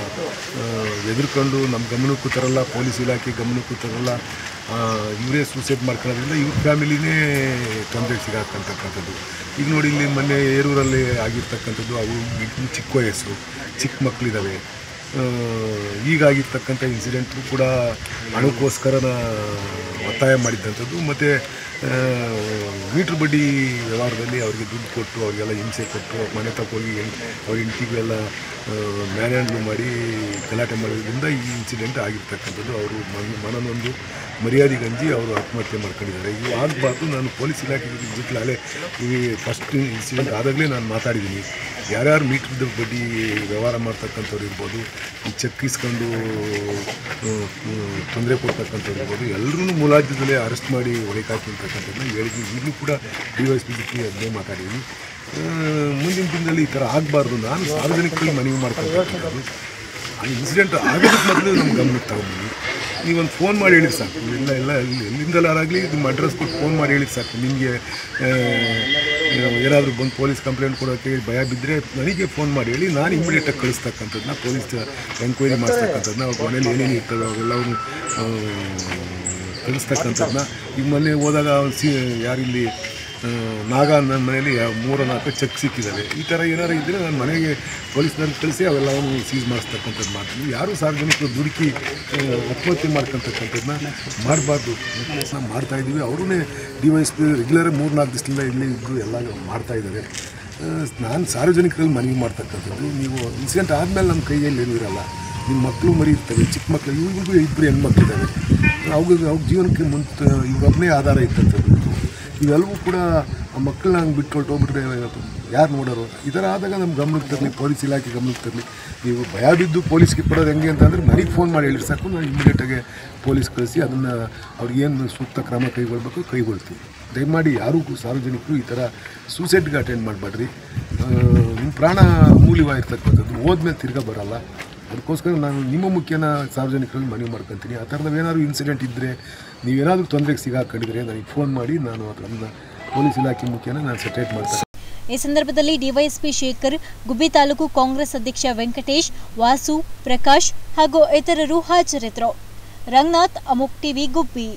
ಎದುರ್ಕೊಂಡು ನಮ್ಮ ಗಮನಕ್ಕೂ ತರಲ್ಲ ಪೊಲೀಸ್ ಇಲಾಖೆ ಗಮನಕ್ಕೂ ತರಲ್ಲ ಇವರೇ ಸೂಸೈಡ್ ಮಾಡ್ಕೊಳ್ಳೋದ್ರಿಂದ ಇವ್ರ ಫ್ಯಾಮಿಲಿನೇ ತೊಂದರೆಗೆ ಸಿಗಾಕಂತಕ್ಕಂಥದ್ದು ಈಗ ನೋಡಿ ಇಲ್ಲಿ ಮೊನ್ನೆ ಏರೂರಲ್ಲಿ ಆಗಿರ್ತಕ್ಕಂಥದ್ದು ಅವು ಇನ್ನೂ ಚಿಕ್ಕ ವಯಸ್ಸು ಚಿಕ್ಕ ಮಕ್ಕಳಿದ್ದಾವೆ ಈಗಾಗಿರ್ತಕ್ಕಂಥ ಇನ್ಸಿಡೆಂಟು ಕೂಡ ಹಣಕ್ಕೋಸ್ಕರನ ಒತ್ತಾಯ ಮಾಡಿದ್ದಂಥದ್ದು ಮತ್ತು ಮೀಟ್ರ್ ಬಡ್ಡಿ ವ್ಯವಹಾರದಲ್ಲಿ ಅವರಿಗೆ ದುಡ್ಡು ಕೊಟ್ಟು ಅವರಿಗೆಲ್ಲ ಹಿಂಸೆ ಕೊಟ್ಟು ಅವ್ರ ಮನೆ ತಕ್ಕ ಹೋಗಿ ಹೆಣ್- ಅವ್ರ ಹೆಂಡತಿಗೆಲ್ಲ ಮ್ಯಾನ್ ಹ್ಯಾಂಡ್ಲು ಮಾಡಿ ಗಲಾಟೆ ಮಾಡೋದ್ರಿಂದ ಈ ಇನ್ಸಿಡೆಂಟ್ ಆಗಿರ್ತಕ್ಕಂಥದ್ದು ಅವರು ಮನ ಮನನೊಂದು ಮರ್ಯಾದೆ ಗಂಜಿ ಅವರು ಆತ್ಮಹತ್ಯೆ ಮಾಡ್ಕೊಂಡಿದ್ದಾರೆ ಇವು ಆಗಬಾರ್ದು ನಾನು ಪೊಲೀಸ್ ಇಲಾಖೆ ಜೊತೆ ಈ ಫಸ್ಟ್ ಇನ್ಸಿಡೆಂಟ್ ಆದಾಗಲೇ ನಾನು ಮಾತಾಡಿದ್ದೀನಿ ಯಾರ್ಯಾರು ಮೀಟ್ರ್ ಬಡ್ಡಿ ವ್ಯವಹಾರ ಮಾಡ್ತಕ್ಕಂಥವ್ರು ಇರ್ಬೋದು ಈ ಚೆಕ್ ಇಸ್ಕೊಂಡು ತೊಂದರೆ ಕೊಡ್ತಕ್ಕಂಥವ್ರು ಇರ್ಬೋದು ಎಲ್ಲರೂ ಮುಲಾಜ್ಯದಲ್ಲೇ ಅರೆಸ್ಟ್ ಮಾಡಿ ಒಳಗೆ ಹಾಕಿರ್ತಕ್ಕಂಥದ್ದನ್ನ ಹೇಳಿದ್ವಿ ಈಗಲೂ ಕೂಡ ಡಿ ವೈ ಎಸ್ ಪಿ ಜೊತೆ ಅದನ್ನೇ ಮಾತಾಡಿದ್ವಿ ಆ, ಮುಂದಿನ ದಿನದಲ್ಲಿ ಈ ಥರ ಆಗಬಾರ್ದು ನಾನು ಸಾರ್ವಜನಿಕರಿಗೆ ಮನವಿ ಮಾಡ್ಕೊಳ್ತಕ್ಕಂಥದ್ದು ಆ ಇನ್ಸಿಡೆಂಟ್ ಆಗೋದಕ್ಕೆ ಮೊದಲು ನಮ್ಮ ಗಮನಕ್ಕೆ ತಗೊಂಡ್ಬನ್ನಿ ನೀವೊಂದು ಫೋನ್ ಮಾಡಿ ಹೇಳಿ ಸಾಕು ಇಲ್ಲ ಎಲ್ಲ ಇಲ್ಲಿ ಎಲ್ಲಿಂದಲಾರಾಗಲಿ ನಿಮ್ಮ ಅಡ್ರೆಸ್ ಕೊಟ್ಟು ಫೋನ್ ಮಾಡಿ ಹೇಳಿ ಸಾಕು ನಿಮಗೆ ಏನಾದರೂ ಬಂದು ಪೊಲೀಸ್ ಕಂಪ್ಲೇಂಟ್ ಕೊಡೋಕ್ಕೆ ಭಯ ಬಿದ್ದರೆ ನನಗೆ ಫೋನ್ ಮಾಡಿ ಹೇಳಿ ನಾನು ಇಮಿಡಿಯೇಟಾಗಿ ಕಳಿಸ್ತಕ್ಕಂಥದ್ದನ್ನ ಪೊಲೀಸ್ ಎಂಕ್ವೈರಿ ಮಾಡಿಸ್ತಕ್ಕಂಥದ್ದನ್ನ ಅವ್ರ ಮನೇಲಿ ಏನೇನು ಇರ್ತದೆ ಅವೆಲ್ಲವನ್ನು ಕಳಿಸ್ತಕ್ಕಂಥದ್ದನ್ನ ಈಗ ಮೊನ್ನೆ ಹೋದಾಗ ಅವ್ನು ಸಿ ಯಾರಿಲ್ಲಿ ಆ, ನಾಗ ನನ್ನ ಮನೇಲಿ ಯಾವ- ಮೂರು ನಾಲ್ಕು ಚೆಕ್ ಸಿಕ್ಕಿದ್ದಾವೆ ಈ ಥರ ಏನಾರು ಇದ್ದರೆ ನಾನು ಮನೆಗೆ ಪೊಲೀಸ್ನವ್ರನ್ನ ಕಳಿಸಿ ಅವೆಲ್ಲವನ್ನು ಸೀಸ್ ಮಾಡಿಸ್ತಕ್ಕಂಥದ್ದು ಮಾಡ್ತೀನಿ ಯಾರು ಸಾರ್ವಜನಿಕರು ದುಡುಕಿ ಆ, ಆತ್ಮಹತ್ಯೆ ಮಾಡ್ಕೊತಕ್ಕಂಥದ್ದನ್ನ ಮಾಡಬಾರ್ದು ನಾವು ಮಾಡ್ತಾ ಇದ್ದೀವಿ ಅವರೂ D Y S P regular ಮೂರು ನಾಲ್ಕು ದಿವಸದಿಂದ ಇಲ್ಲಿ ಇದ್ದು ಎಲ್ಲ ಮಾಡ್ತಾ ಇದ್ದಾರೆ ನಾನು ಸಾರ್ವಜನಿಕರಲ್ಲಿ ಮನವಿ ಮಾಡ್ತಕ್ಕಂಥದ್ದು ನೀವು ಇನ್ಸಿಡೆಂಟ್ ಆದಮೇಲೆ ನಮ್ಮ ಕೈಯಲ್ಲಿ ಏನೂ ಇರಲ್ಲ ನಿಮ್ಮ ಮಕ್ಕಳು ಮರಿ ಇರ್ತವೆ ಚಿಕ್ಕ ಮಕ್ಕಳು ಇವ್ರಿಗೂ ಇಬ್ಬರು ಹೆಣ್ಮಕ್ಳಿದ್ದಾವೆ ಅವ್ರಿಗೆ ಅವ್ರ ಜೀವನಕ್ಕೆ ಮುಂತ ಇವ್ರೊಬ್ಬನೇ ಆಧಾರ ಇರ್ತಂಥದ್ದು ಇವೆಲ್ಲವೂ ಕೂಡ ಆ ಮಕ್ಕಳನ್ನ ಹಂಗೆ ಬಿಟ್ಟು ಹೊರಟೋಗ್ಬಿಟ್ರೆ ಯಾರು ನೋಡೋರು ಈ ಥರ ಆದಾಗ ನಮ್ಮ ಗಮನಕ್ಕೆ ತರಲಿ ಪೊಲೀಸ್ ಇಲಾಖೆ ಗಮನಕ್ಕೆ ತರಲಿ ನೀವು ಭಯ ಬಿದ್ದು ಪೊಲೀಸ್ಗೆ ಕೊಡೋದು ಹೆಂಗೆ ಅಂತಂದರೆ ನನಗೆ ಫೋನ್ ಮಾಡಿ ಹೇಳಿ ಸಾಕು ನಾನು ಇಮಿಡಿಯೇಟಾಗಿ ಪೊಲೀಸ್ ಕಳಿಸಿ ಅದನ್ನು ಅವ್ರಿಗೇನು ಸೂಕ್ತ ಕ್ರಮ ಕೈಗೊಳ್ಬೇಕು ಕೈಗೊಳ್ತೀವಿ ದಯಮಾಡಿ ಯಾರೂ ಸಾರ್ವಜನಿಕರು ಈ ಥರ ಸೂಸೈಡ್ಗೆ ಅಟೆಂಡ್ ಮಾಡಬೇಡ್ರಿ ನಿಮ್ಮ ಪ್ರಾಣ ಅಮೂಲ್ಯವಾಗಿರ್ತಕ್ಕಂಥದ್ದು ಹೋದ್ಮೇಲೆ ತಿರ್ಗಾ ಬರಲ್ಲ ಅದಕ್ಕೋಸ್ಕರ ನಾನು ನಿಮ್ಮ ಮುಖ್ಯನ ಸಾರ್ವಜನಿಕರಲ್ಲಿ ಮನವಿ ಮಾಡ್ಕೊತೀನಿ ಆ ಥರದ ಏನಾದರೂ ಇನ್ಸಿಡೆಂಟ್ ಇದ್ದರೆ ನೀವೇನಾದರೂ ತೊಂದರೆಗೆ ಸಿಗಾಕೊಂಡಿದ್ರೆ ನನಗೆ ಫೋನ್ ಮಾಡಿ ನಾನು ಅದನ್ನು ಪೊಲೀಸ್ ಇಲಾಖೆ ಮುಖ್ಯನ ನಾನು ಸೆಟ್ರೇಟ್ ಮಾಡ್ತೀನಿ ಈ ಸಂದರ್ಭದಲ್ಲಿ ಡಿವೈಎಸ್ಪಿ ಶೇಖರ್ ಗುಬ್ಬಿ ತಾಲೂಕು ಕಾಂಗ್ರೆಸ್ ಅಧ್ಯಕ್ಷ ವೆಂಕಟೇಶ್ ವಾಸು ಪ್ರಕಾಶ್ ಹಾಗೂ ಇತರರು ಹಾಜರಿದ್ದರು ರಂಗನಾಥ್ ಅಮುಕ್ ಟಿವಿ ಗುಬ್ಬಿ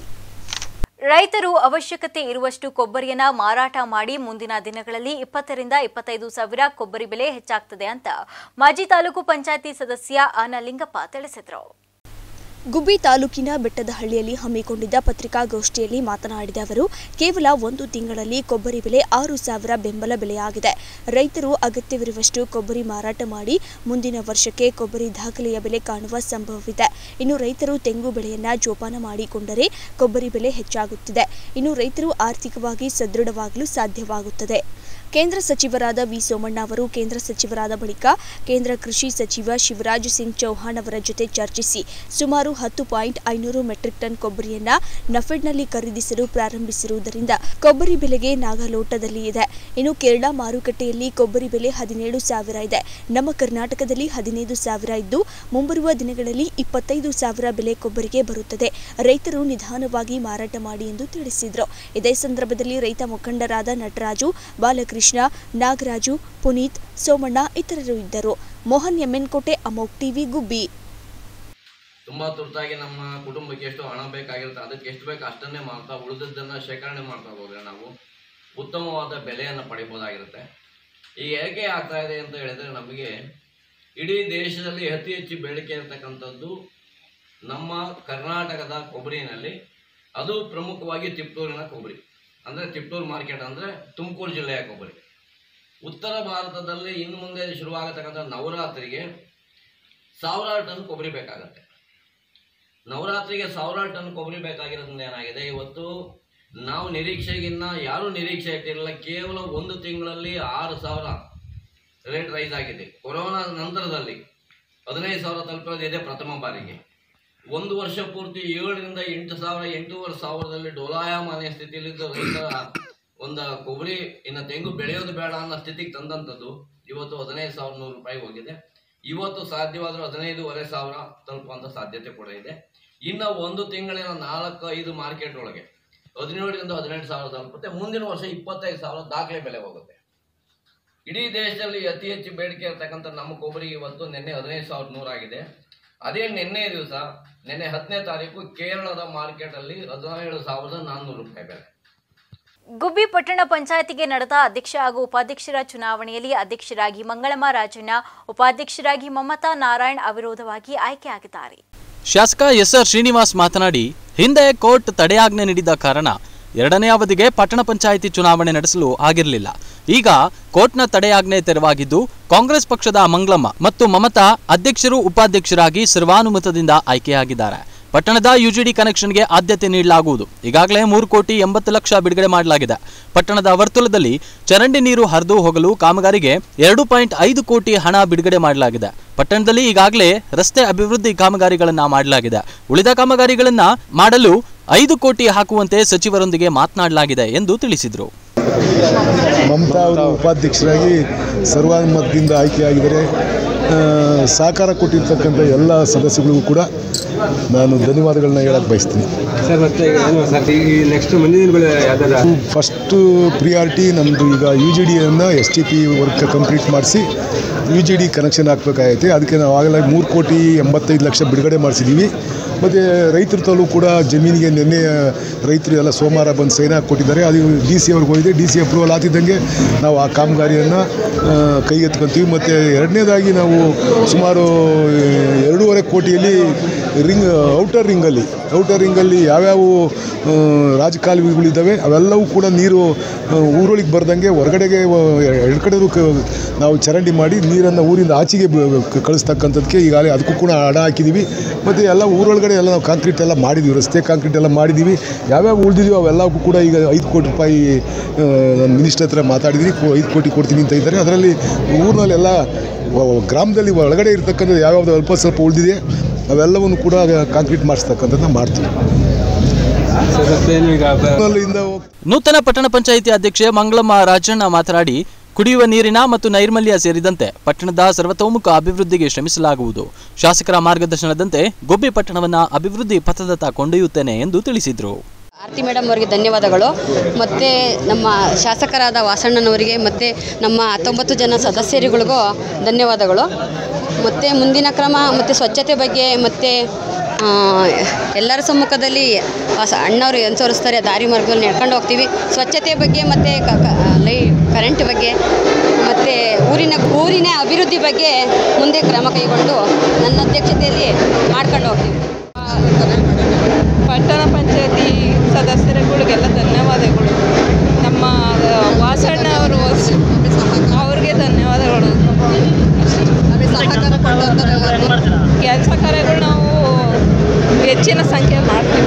ರೈತರು ಅವಶ್ಯಕತೆ ಇರುವಷ್ಟು ಕೊಬ್ಬರಿಯನ್ನ ಮಾರಾಟ ಮಾಡಿ ಮುಂದಿನ ದಿನಗಳಲ್ಲಿ ಇಪ್ಪತ್ತರಿಂದ ಇಪ್ಪತ್ತೈದು ಸಾವಿರ ಕೊಬ್ಬರಿ ಬೆಲೆ ಹೆಚ್ಚಾಗ್ತದೆ ಅಂತ ಮಾಜಿ ತಾಲೂಕು ಪಂಚಾಯತಿ ಸದಸ್ಯ ಆನಲಿಂಗಪ್ಪ ತಿಳಿಸಿದರು ಗುಬ್ಬಿ ತಾಲೂಕಿನ ಬೆಟ್ಟದಹಳ್ಳಿಯಲ್ಲಿ ಹಮ್ಮಿಕೊಂಡಿದ್ದ ಪತ್ರಿಕಾಗೋಷ್ಠಿಯಲ್ಲಿ ಮಾತನಾಡಿದ ಅವರು ಕೇವಲ ಒಂದು ತಿಂಗಳಲ್ಲಿ ಕೊಬ್ಬರಿ ಬೆಲೆ ಆರು ಸಾವಿರ ಬೆಂಬಲ ಬೆಲೆಯಾಗಿದೆ ರೈತರು ಅಗತ್ಯವಿರುವಷ್ಟು ಕೊಬ್ಬರಿ ಮಾರಾಟ ಮಾಡಿ ಮುಂದಿನ ವರ್ಷಕ್ಕೆ ಕೊಬ್ಬರಿ ದಾಖಲೆಯ ಬೆಲೆ ಕಾಣುವ ಸಂಭವವಿದೆ ಇನ್ನು ರೈತರು ತೆಂಗು ಬೆಳೆಯನ್ನ ಜೋಪಾನ ಮಾಡಿಕೊಂಡರೆ ಕೊಬ್ಬರಿ ಬೆಲೆ ಹೆಚ್ಚಾಗುತ್ತಿದೆ ಇನ್ನು ರೈತರು ಆರ್ಥಿಕವಾಗಿ ಸದೃಢವಾಗಲು ಸಾಧ್ಯವಾಗುತ್ತದೆ ಕೇಂದ್ರ ಸಚಿವರಾದ ವಿ ಸೋಮಣ್ಣ ಅವರು ಕೇಂದ್ರ ಸಚಿವರಾದ ಬಳಿಕ ಕೇಂದ್ರ ಕೃಷಿ ಸಚಿವ ಶಿವರಾಜ್ ಸಿಂಗ್ ಚೌಹಾಣ್ ಅವರ ಜೊತೆ ಚರ್ಚಿಸಿ ಸುಮಾರು ಹತ್ತು ಪಾಯಿಂಟ್ ಐನೂರು ಮೆಟ್ರಿಕ್ ಟನ್ ಕೊಬ್ಬರಿಯನ್ನ ನಫೆಡ್ನಲ್ಲಿ ಖರೀದಿಸಲು ಪ್ರಾರಂಭಿಸಿರುವುದರಿಂದ ಕೊಬ್ಬರಿ ಬೆಲೆಗೆ ನಾಗಲೋಟದಲ್ಲಿ ಇದೆ ಇನ್ನು ಕೇರಳ ಮಾರುಕಟ್ಟೆಯಲ್ಲಿ ಕೊಬ್ಬರಿ ಬೆಲೆ ಹದಿನೇಳು ಸಾವಿರ ಇದೆ ನಮ್ಮ ಕರ್ನಾಟಕದಲ್ಲಿ ಹದಿನೈದು ಸಾವಿರ ಇದ್ದು ಮುಂಬರುವ ದಿನಗಳಲ್ಲಿ ಇಪ್ಪತ್ತೈದು ಸಾವಿರ ಬೆಲೆ ಕೊಬ್ಬರಿಗೆ ಬರುತ್ತದೆ ರೈತರು ನಿಧಾನವಾಗಿ ಮಾರಾಟ ಮಾಡಿ ಎಂದು ತಿಳಿಸಿದರು ಇದೇ ಸಂದರ್ಭದಲ್ಲಿ ರೈತ ಮುಖಂಡರಾದ ನಟರಾಜು ಬಾಲಕೃಷ್ಣ ನಾಗರಾಜು ಪುನೀತ್ ಸೋಮಣ್ಣ ಇತರರು ಇದ್ದರು ಮೋಹನ್ ಎಮ್ಮೆನ್ಕೋಟೆ ಅಮೋಕ್ ಟಿವಿ ಗುಬ್ಬಿ ತುಂಬ ತುರ್ತಾಗಿ ನಮ್ಮ ಕುಟುಂಬಕ್ಕೆ ಎಷ್ಟು ಹಣ ಬೇಕಾಗಿರುತ್ತೆ ಅದಕ್ಕೆ ಎಷ್ಟು ಬೇಕು ಅಷ್ಟನ್ನೇ ಮಾಡ್ತಾ ಉಳಿದದ್ದನ್ನು ಶೇಖರಣೆ ಮಾಡ್ತಾ ಹೋದರೆ ನಾವು ಉತ್ತಮವಾದ ಬೆಲೆಯನ್ನು ಪಡಿಬೋದಾಗಿರುತ್ತೆ ಈಗ ಏಕೆ ಆಗ್ತಾ ಇದೆ ಅಂತ ಹೇಳಿದರೆ ನಮಗೆ ಇಡೀ ದೇಶದಲ್ಲಿ ಅತಿ ಹೆಚ್ಚು ಬೇಡಿಕೆ ಇರತಕ್ಕಂಥದ್ದು ನಮ್ಮ ಕರ್ನಾಟಕದ ಕೊಬ್ಬರಿನಲ್ಲಿ ಅದು ಪ್ರಮುಖವಾಗಿ ತಿಪ್ಟೂರಿನ ಕೊಬ್ಬರಿ ಅಂದರೆ ತಿಪ್ಟೂರು ಮಾರ್ಕೆಟ್ ಅಂದರೆ ತುಮಕೂರು ಜಿಲ್ಲೆಯ ಕೊಬ್ಬರಿ ಉತ್ತರ ಭಾರತದಲ್ಲಿ ಇನ್ನು ಮುಂದೆ ಶುರುವಾಗತಕ್ಕಂಥ ನವರಾತ್ರಿಗೆ ಸಾವಿರಾರು ಟನ್ ಕೊಬ್ಬರಿ ಬೇಕಾಗತ್ತೆ ನವರಾತ್ರಿಗೆ ಸಾವಿರಾರು ಟನ್ ಕೊಬ್ಬರಿ ಬೇಕಾಗಿರೋದ್ರಿಂದ ಏನಾಗಿದೆ ಇವತ್ತು ನಾವು ನಿರೀಕ್ಷೆಗಿನ್ನ ಯಾರೂ ನಿರೀಕ್ಷೆ ಇಟ್ಟಿರಲಿಲ್ಲ ಕೇವಲ ಒಂದು ತಿಂಗಳಲ್ಲಿ ಆರು ಸಾವಿರ ರೇಟ್ ರೈಸ್ ಆಗಿದೆ ಕೊರೋನಾ ನಂತರದಲ್ಲಿ ಹದಿನೈದು ಸಾವಿರ ತಲುಪಿರೋದು ಇದೆ ಪ್ರಥಮ ಬಾರಿಗೆ ಒಂದು ವರ್ಷ ಪೂರ್ತಿ ಏಳರಿಂದ ಎಂಟು ಸಾವಿರ ಎಂಟೂವರೆ ಸಾವಿರದಲ್ಲಿ ಡೋಲಾಯಮಾನ ಸ್ಥಿತಿಯಲ್ಲಿದ್ದ ರೈತರ ಒಂದು ಕೊಬ್ಬರಿ ಇನ್ನು ತೆಂಗು ಬೆಳೆಯೋದು ಬೇಡ ಅನ್ನೋ ಸ್ಥಿತಿಗೆ ತಂದಂಥದ್ದು ಇವತ್ತು ಹದಿನೈದು ಸಾವಿರ ನೂರು ರೂಪಾಯಿ ಹೋಗಿದೆ ಇವತ್ತು ಸಾಧ್ಯವಾದರೂ ಹದಿನೈದೂವರೆ ಸಾವಿರ ತಲುಪುವಂಥ ಸಾಧ್ಯತೆ ಕೂಡ ಇದೆ ಇನ್ನು ಒಂದು ತಿಂಗಳಿನ ನಾಲ್ಕು ಐದು ಮಾರ್ಕೆಟ್ ಒಳಗೆ ಹದಿನೇಳರಿಂದ ಹದಿನೆಂಟು ಸಾವಿರ ತಲುಪುತ್ತೆ ಮುಂದಿನ ವರ್ಷ ಇಪ್ಪತ್ತೈದು ಸಾವಿರ ದಾಖಲೆ ಬೆಲೆ ಹೋಗುತ್ತೆ ಇಡೀ ದೇಶದಲ್ಲಿ ಅತಿ ಹೆಚ್ಚು ಬೇಡಿಕೆ ಇರತಕ್ಕಂಥ ನಮ್ಮ ಕೊಬ್ಬರಿಗೆ ಇವತ್ತು ನಿನ್ನೆ ಹದಿನೈದು ಸಾವಿರದ ನೂರಾಗಿದೆ ಅದೇ ನಿನ್ನೆ ದಿವಸ ನಿನ್ನೆ ಹತ್ತನೇ ತಾರೀಕು ಕೇರಳದ ಮಾರ್ಕೆಟಲ್ಲಿ ಹದಿನೇಳು ಸಾವಿರದ ನಾನ್ನೂರು ರೂಪಾಯಿ ಬೆಲೆ ಗುಬ್ಬಿ ಪಟ್ಟಣ ಪಂಚಾಯತಿಗೆ ನಡೆದ ಅಧ್ಯಕ್ಷ ಹಾಗೂ ಉಪಾಧ್ಯಕ್ಷರ ಚುನಾವಣೆಯಲ್ಲಿ ಅಧ್ಯಕ್ಷರಾಗಿ ಮಂಗಳಮ್ಮ ರಾಜಣ್ಣ ಉಪಾಧ್ಯಕ್ಷರಾಗಿ ಮಮತಾ ನಾರಾಯಣ್ ಅವಿರೋಧವಾಗಿ ಆಯ್ಕೆಯಾಗಿದ್ದಾರೆ ಶಾಸಕ ಎಸ್ಆರ್ ಶ್ರೀನಿವಾಸ್ ಮಾತನಾಡಿ ಹಿಂದೆ ಕೋರ್ಟ್ ತಡೆಯಾಜ್ಞೆ ನೀಡಿದ ಕಾರಣ ಎರಡನೇ ಅವಧಿಗೆ ಪಟ್ಟಣ ಪಂಚಾಯಿತಿ ಚುನಾವಣೆ ನಡೆಸಲು ಆಗಿರಲಿಲ್ಲ ಈಗ ಕೋರ್ಟ್ನ ತಡೆಯಾಜ್ಞೆ ತೆರವಾಗಿದ್ದು ಕಾಂಗ್ರೆಸ್ ಪಕ್ಷದ ಮಂಗ್ಲಮ್ಮ ಮತ್ತು ಮಮತಾ ಅಧ್ಯಕ್ಷರು ಉಪಾಧ್ಯಕ್ಷರಾಗಿ ಸರ್ವಾನುಮತದಿಂದ ಆಯ್ಕೆಯಾಗಿದ್ದಾರೆ ಪಟ್ಟಣದ ಯುಜಿಡಿ ಕನೆಕ್ಷನ್ಗೆ ಆದ್ಯತೆ ನೀಡಲಾಗುವುದು ಈಗಾಗಲೇ ಮೂರು ಕೋಟಿ ಎಂಬತ್ತು ಲಕ್ಷ ಬಿಡುಗಡೆ ಮಾಡಲಾಗಿದೆ ಪಟ್ಟಣದ ವರ್ತುಲದಲ್ಲಿ ಚರಂಡಿ ನೀರು ಹರಿದು ಹೋಗಲು ಕಾಮಗಾರಿಗೆ ಎರಡು ಪಾಯಿಂಟ್ ಐದು ಕೋಟಿ ಹಣ ಬಿಡುಗಡೆ ಮಾಡಲಾಗಿದೆ ಪಟ್ಟಣದಲ್ಲಿ ಈಗಾಗಲೇ ರಸ್ತೆ ಅಭಿವೃದ್ಧಿ ಕಾಮಗಾರಿಗಳನ್ನ ಮಾಡಲಾಗಿದೆ ಉಳಿದ ಕಾಮಗಾರಿಗಳನ್ನ ಮಾಡಲು ಐದು ಕೋಟಿ ಹಾಕುವಂತೆ ಸಚಿವರೊಂದಿಗೆ ಮಾತನಾಡಲಾಗಿದೆ ಎಂದು ತಿಳಿಸಿದರು ಮಮತಾ ಅವರು ಉಪಾಧ್ಯಕ್ಷರಾಗಿ ಸರ್ವಾನುಮತದಿಂದ ಆಯ್ಕೆಯಾಗಿದ್ದಾರೆ ಆ, ಸಹಕಾರ ಕೊಟ್ಟಿರ್ತಕ್ಕಂಥ ಎಲ್ಲ ಸದಸ್ಯಗಳಿಗೂ ಕೂಡ ನಾನು ಧನ್ಯವಾದಗಳನ್ನ ಹೇಳಕ್ಕೆ ಬಯಸ್ತೀನಿ ಸರ್ ಮತ್ತೆ ಏನು ಸರ್ ಈ ನೆಕ್ಸ್ಟ್ ಮುಂದಿನ ದಿನಗಳು ಯಾವ್ದಾರ ಫಸ್ಟು ಪ್ರಿಯಾರಿಟಿ ನಮ್ಮದು ಈಗ ಯು ಜಿ ಡಿಯನ್ನು S T P work complete ಮಾಡಿಸಿ ಯು ಜಿ ಡಿ ಕನೆಕ್ಷನ್ ಹಾಕಬೇಕಾಗೈತೆ ಅದಕ್ಕೆ ನಾವು ಆಗಲೇ ಮೂರು ಕೋಟಿ ಎಂಬತ್ತೈದು ಲಕ್ಷ ಬಿಡುಗಡೆ ಮಾಡಿಸಿದ್ದೀವಿ ಮತ್ತು ರೈತರ ತಲೂ ಕೂಡ ಜಮೀನಿಗೆ ನಿನ್ನೆ ರೈತರು ಎಲ್ಲ ಸೋಮವಾರ ಬಂದು ಸೈನ್ ಹಾಕಿ ಕೊಟ್ಟಿದ್ದಾರೆ ಅದು ಡಿ ಸಿ ಅವ್ರಿಗೆ ಹೋಗಿದೆ ಡಿ ಸಿ ಅಪ್ರೂವಲ್ ಆಗ್ತಿದ್ದಂಗೆ ನಾವು ಆ ಕಾಮಗಾರಿಯನ್ನು ಕೈಗೆತ್ಕೊಂತೀವಿ ಮತ್ತು ಎರಡನೇದಾಗಿ ನಾವು ಸುಮಾರು ಎರಡೂವರೆ ಕೋಟಿಯಲ್ಲಿ ರಿಂಗ್ ಔಟರ್ ರಿಂಗಲ್ಲಿ ಔಟರ್ ರಿಂಗಲ್ಲಿ ಯಾವ್ಯಾವ ಆ, ರಾಜಕಾಲುವೆಗಳಿದ್ದಾವೆ ಅವೆಲ್ಲವೂ ಕೂಡ ನೀರು ಆ, ಊರೊಳಗೆ ಬರ್ದಂಗೆ ಹೊರಗಡೆಗೆ ಎರಡು ಕಡೆನೂ ಕ ನಾವು ಚರಂಡಿ ಮಾಡಿ ನೀರನ್ನು ಊರಿಂದ ಆಚೆಗೆ ಬ- ಕ- ಕಳಿಸ್ತಕ್ಕಂಥದ್ದಕ್ಕೆ ಈಗಾಗಲೇ ಅದಕ್ಕೂ ಕೂಡ ಹಣ ಹಾಕಿದ್ದೀವಿ ಮತ್ತು ಎಲ್ಲ ಊರೊಳಗಡೆ ಎಲ್ಲ ನಾವು ಕಾಂಕ್ರೀಟ್ ಎಲ್ಲ ಮಾಡಿದ್ದೀವಿ ರಸ್ತೆ ಕಾಂಕ್ರೀಟ್ ಎಲ್ಲ ಮಾಡಿದ್ದೀವಿ ಯಾವ್ಯಾವ ಉಳಿದಿದೆಯೋ ಅವೆಲ್ಲವೂ ಕೂಡ ಈಗ ಐದು ಕೋಟಿ ರೂಪಾಯಿ ಆ, ನಾನು ಮಿನಿಸ್ಟರ್ ಹತ್ರ ಮಾತಾಡಿದ್ದೀನಿ ಕೊ- ಐದು ಕೋಟಿ ಕೊಡ್ತೀನಿ ಅಂತ ಇದ್ದಾರೆ ಅದರಲ್ಲಿ ಊರಿನಲ್ಲೆಲ್ಲ ವ- ಗ್ರಾಮದಲ್ಲಿ ಒಳಗಡೆ ಇರ್ತಕ್ಕಂಥದ್ದು ಯಾವ್ಯಾವ್ದು ಅಲ್ಪ ಸ್ವಲ್ಪ ಉಳಿದಿದೆ ಅವೆಲ್ಲವನ್ನು ಕೂಡ ಕಾಂಕ್ರೀಟ್ ಮಾಡಿಸ್ತಕ್ಕಂಥದ್ದನ್ನ ಮಾಡ್ತೀವಿ ಸರ್ ಮತ್ತೇನು ಈಗ ಬ- ಅಲ್ಲಿಂದ ಹೋಗ್- ನೂತನ ಪಟ್ಟಣ ಪಂಚಾಯಿತಿ ಅಧ್ಯಕ್ಷೆ ಮಂಗಳಮ್ಮ ರಾಜಣ್ಣ ಮಾತನಾಡಿ ಕುಡಿಯುವ ನೀರಿನ ಮತ್ತು ನೈರ್ಮಲ್ಯ ಸೇರಿದಂತೆ ಪಟ್ಟಣದ ಸರ್ವತೋಮುಖ ಅಭಿವೃದ್ಧಿಗೆ ಶ್ರಮಿಸಲಾಗುವುದು ಶಾಸಕರ ಮಾರ್ಗದರ್ಶನದಂತೆ ಗುಬ್ಬಿ ಪಟ್ಟಣವನ್ನ ಅಭಿವೃದ್ಧಿ ಪಥದತ್ತ ಕೊಂಡೊಯ್ಯುತ್ತೇನೆ ಎಂದು ತಿಳಿಸಿದರು ಆರತಿ ಮೇಡಮ್ ಅವರಿಗೆ ಧನ್ಯವಾದಗಳು ಮತ್ತು ನಮ್ಮ ಶಾಸಕರಾದ ವಾಸಣ್ಣನವರಿಗೆ ಮತ್ತು ನಮ್ಮ ಹತ್ತೊಂಬತ್ತು ಜನ ಸದಸ್ಯರುಗಳಿಗೂ ಧನ್ಯವಾದಗಳು ಮತ್ತು ಮುಂದಿನ ಕ್ರಮ ಮತ್ತು ಸ್ವಚ್ಛತೆ ಬಗ್ಗೆ ಮತ್ತು ಎಲ್ಲರ ಸಮ್ಮುಖದಲ್ಲಿ ವಾಸ ಅಣ್ಣವರು ಏನು ತೋರಿಸ್ತಾರೆ ದಾರಿ ಮಾರ್ಗದಲ್ಲಿ ನಡ್ಕೊಂಡು ಹೋಗ್ತೀವಿ ಸ್ವಚ್ಛತೆ ಬಗ್ಗೆ ಮತ್ತು ಕ ಕ- ಲೈ ಕರೆಂಟ್ ಬಗ್ಗೆ ಮತ್ತು ಊರಿನ ಊರಿನ ಅಭಿವೃದ್ಧಿ ಬಗ್ಗೆ ಮುಂದೆ ಕ್ರಮ ಕೈಗೊಂಡು ನನ್ನ ಅಧ್ಯಕ್ಷತೆಯಲ್ಲಿ ಮಾಡ್ಕೊಂಡು ಹೋಗ್ತೀವಿ ಪಟ್ಟಣ ಪಂಚಾಯತಿ ಸದಸ್ಯರುಗಳಿಗೆಲ್ಲ ಧನ್ಯವಾದಗಳು ನಮ್ಮ ವಾಸಣ್ಣ ಅವರು ಅವ್ರಿಗೆ ಧನ್ಯವಾದಗಳು ಕೆಲಸ ಕಾರ್ಯಗಳು ನಾವು ಹೆಚ್ಚಿನ ಸಂಖ್ಯೆ ಮಾಡ್ತೀವಿ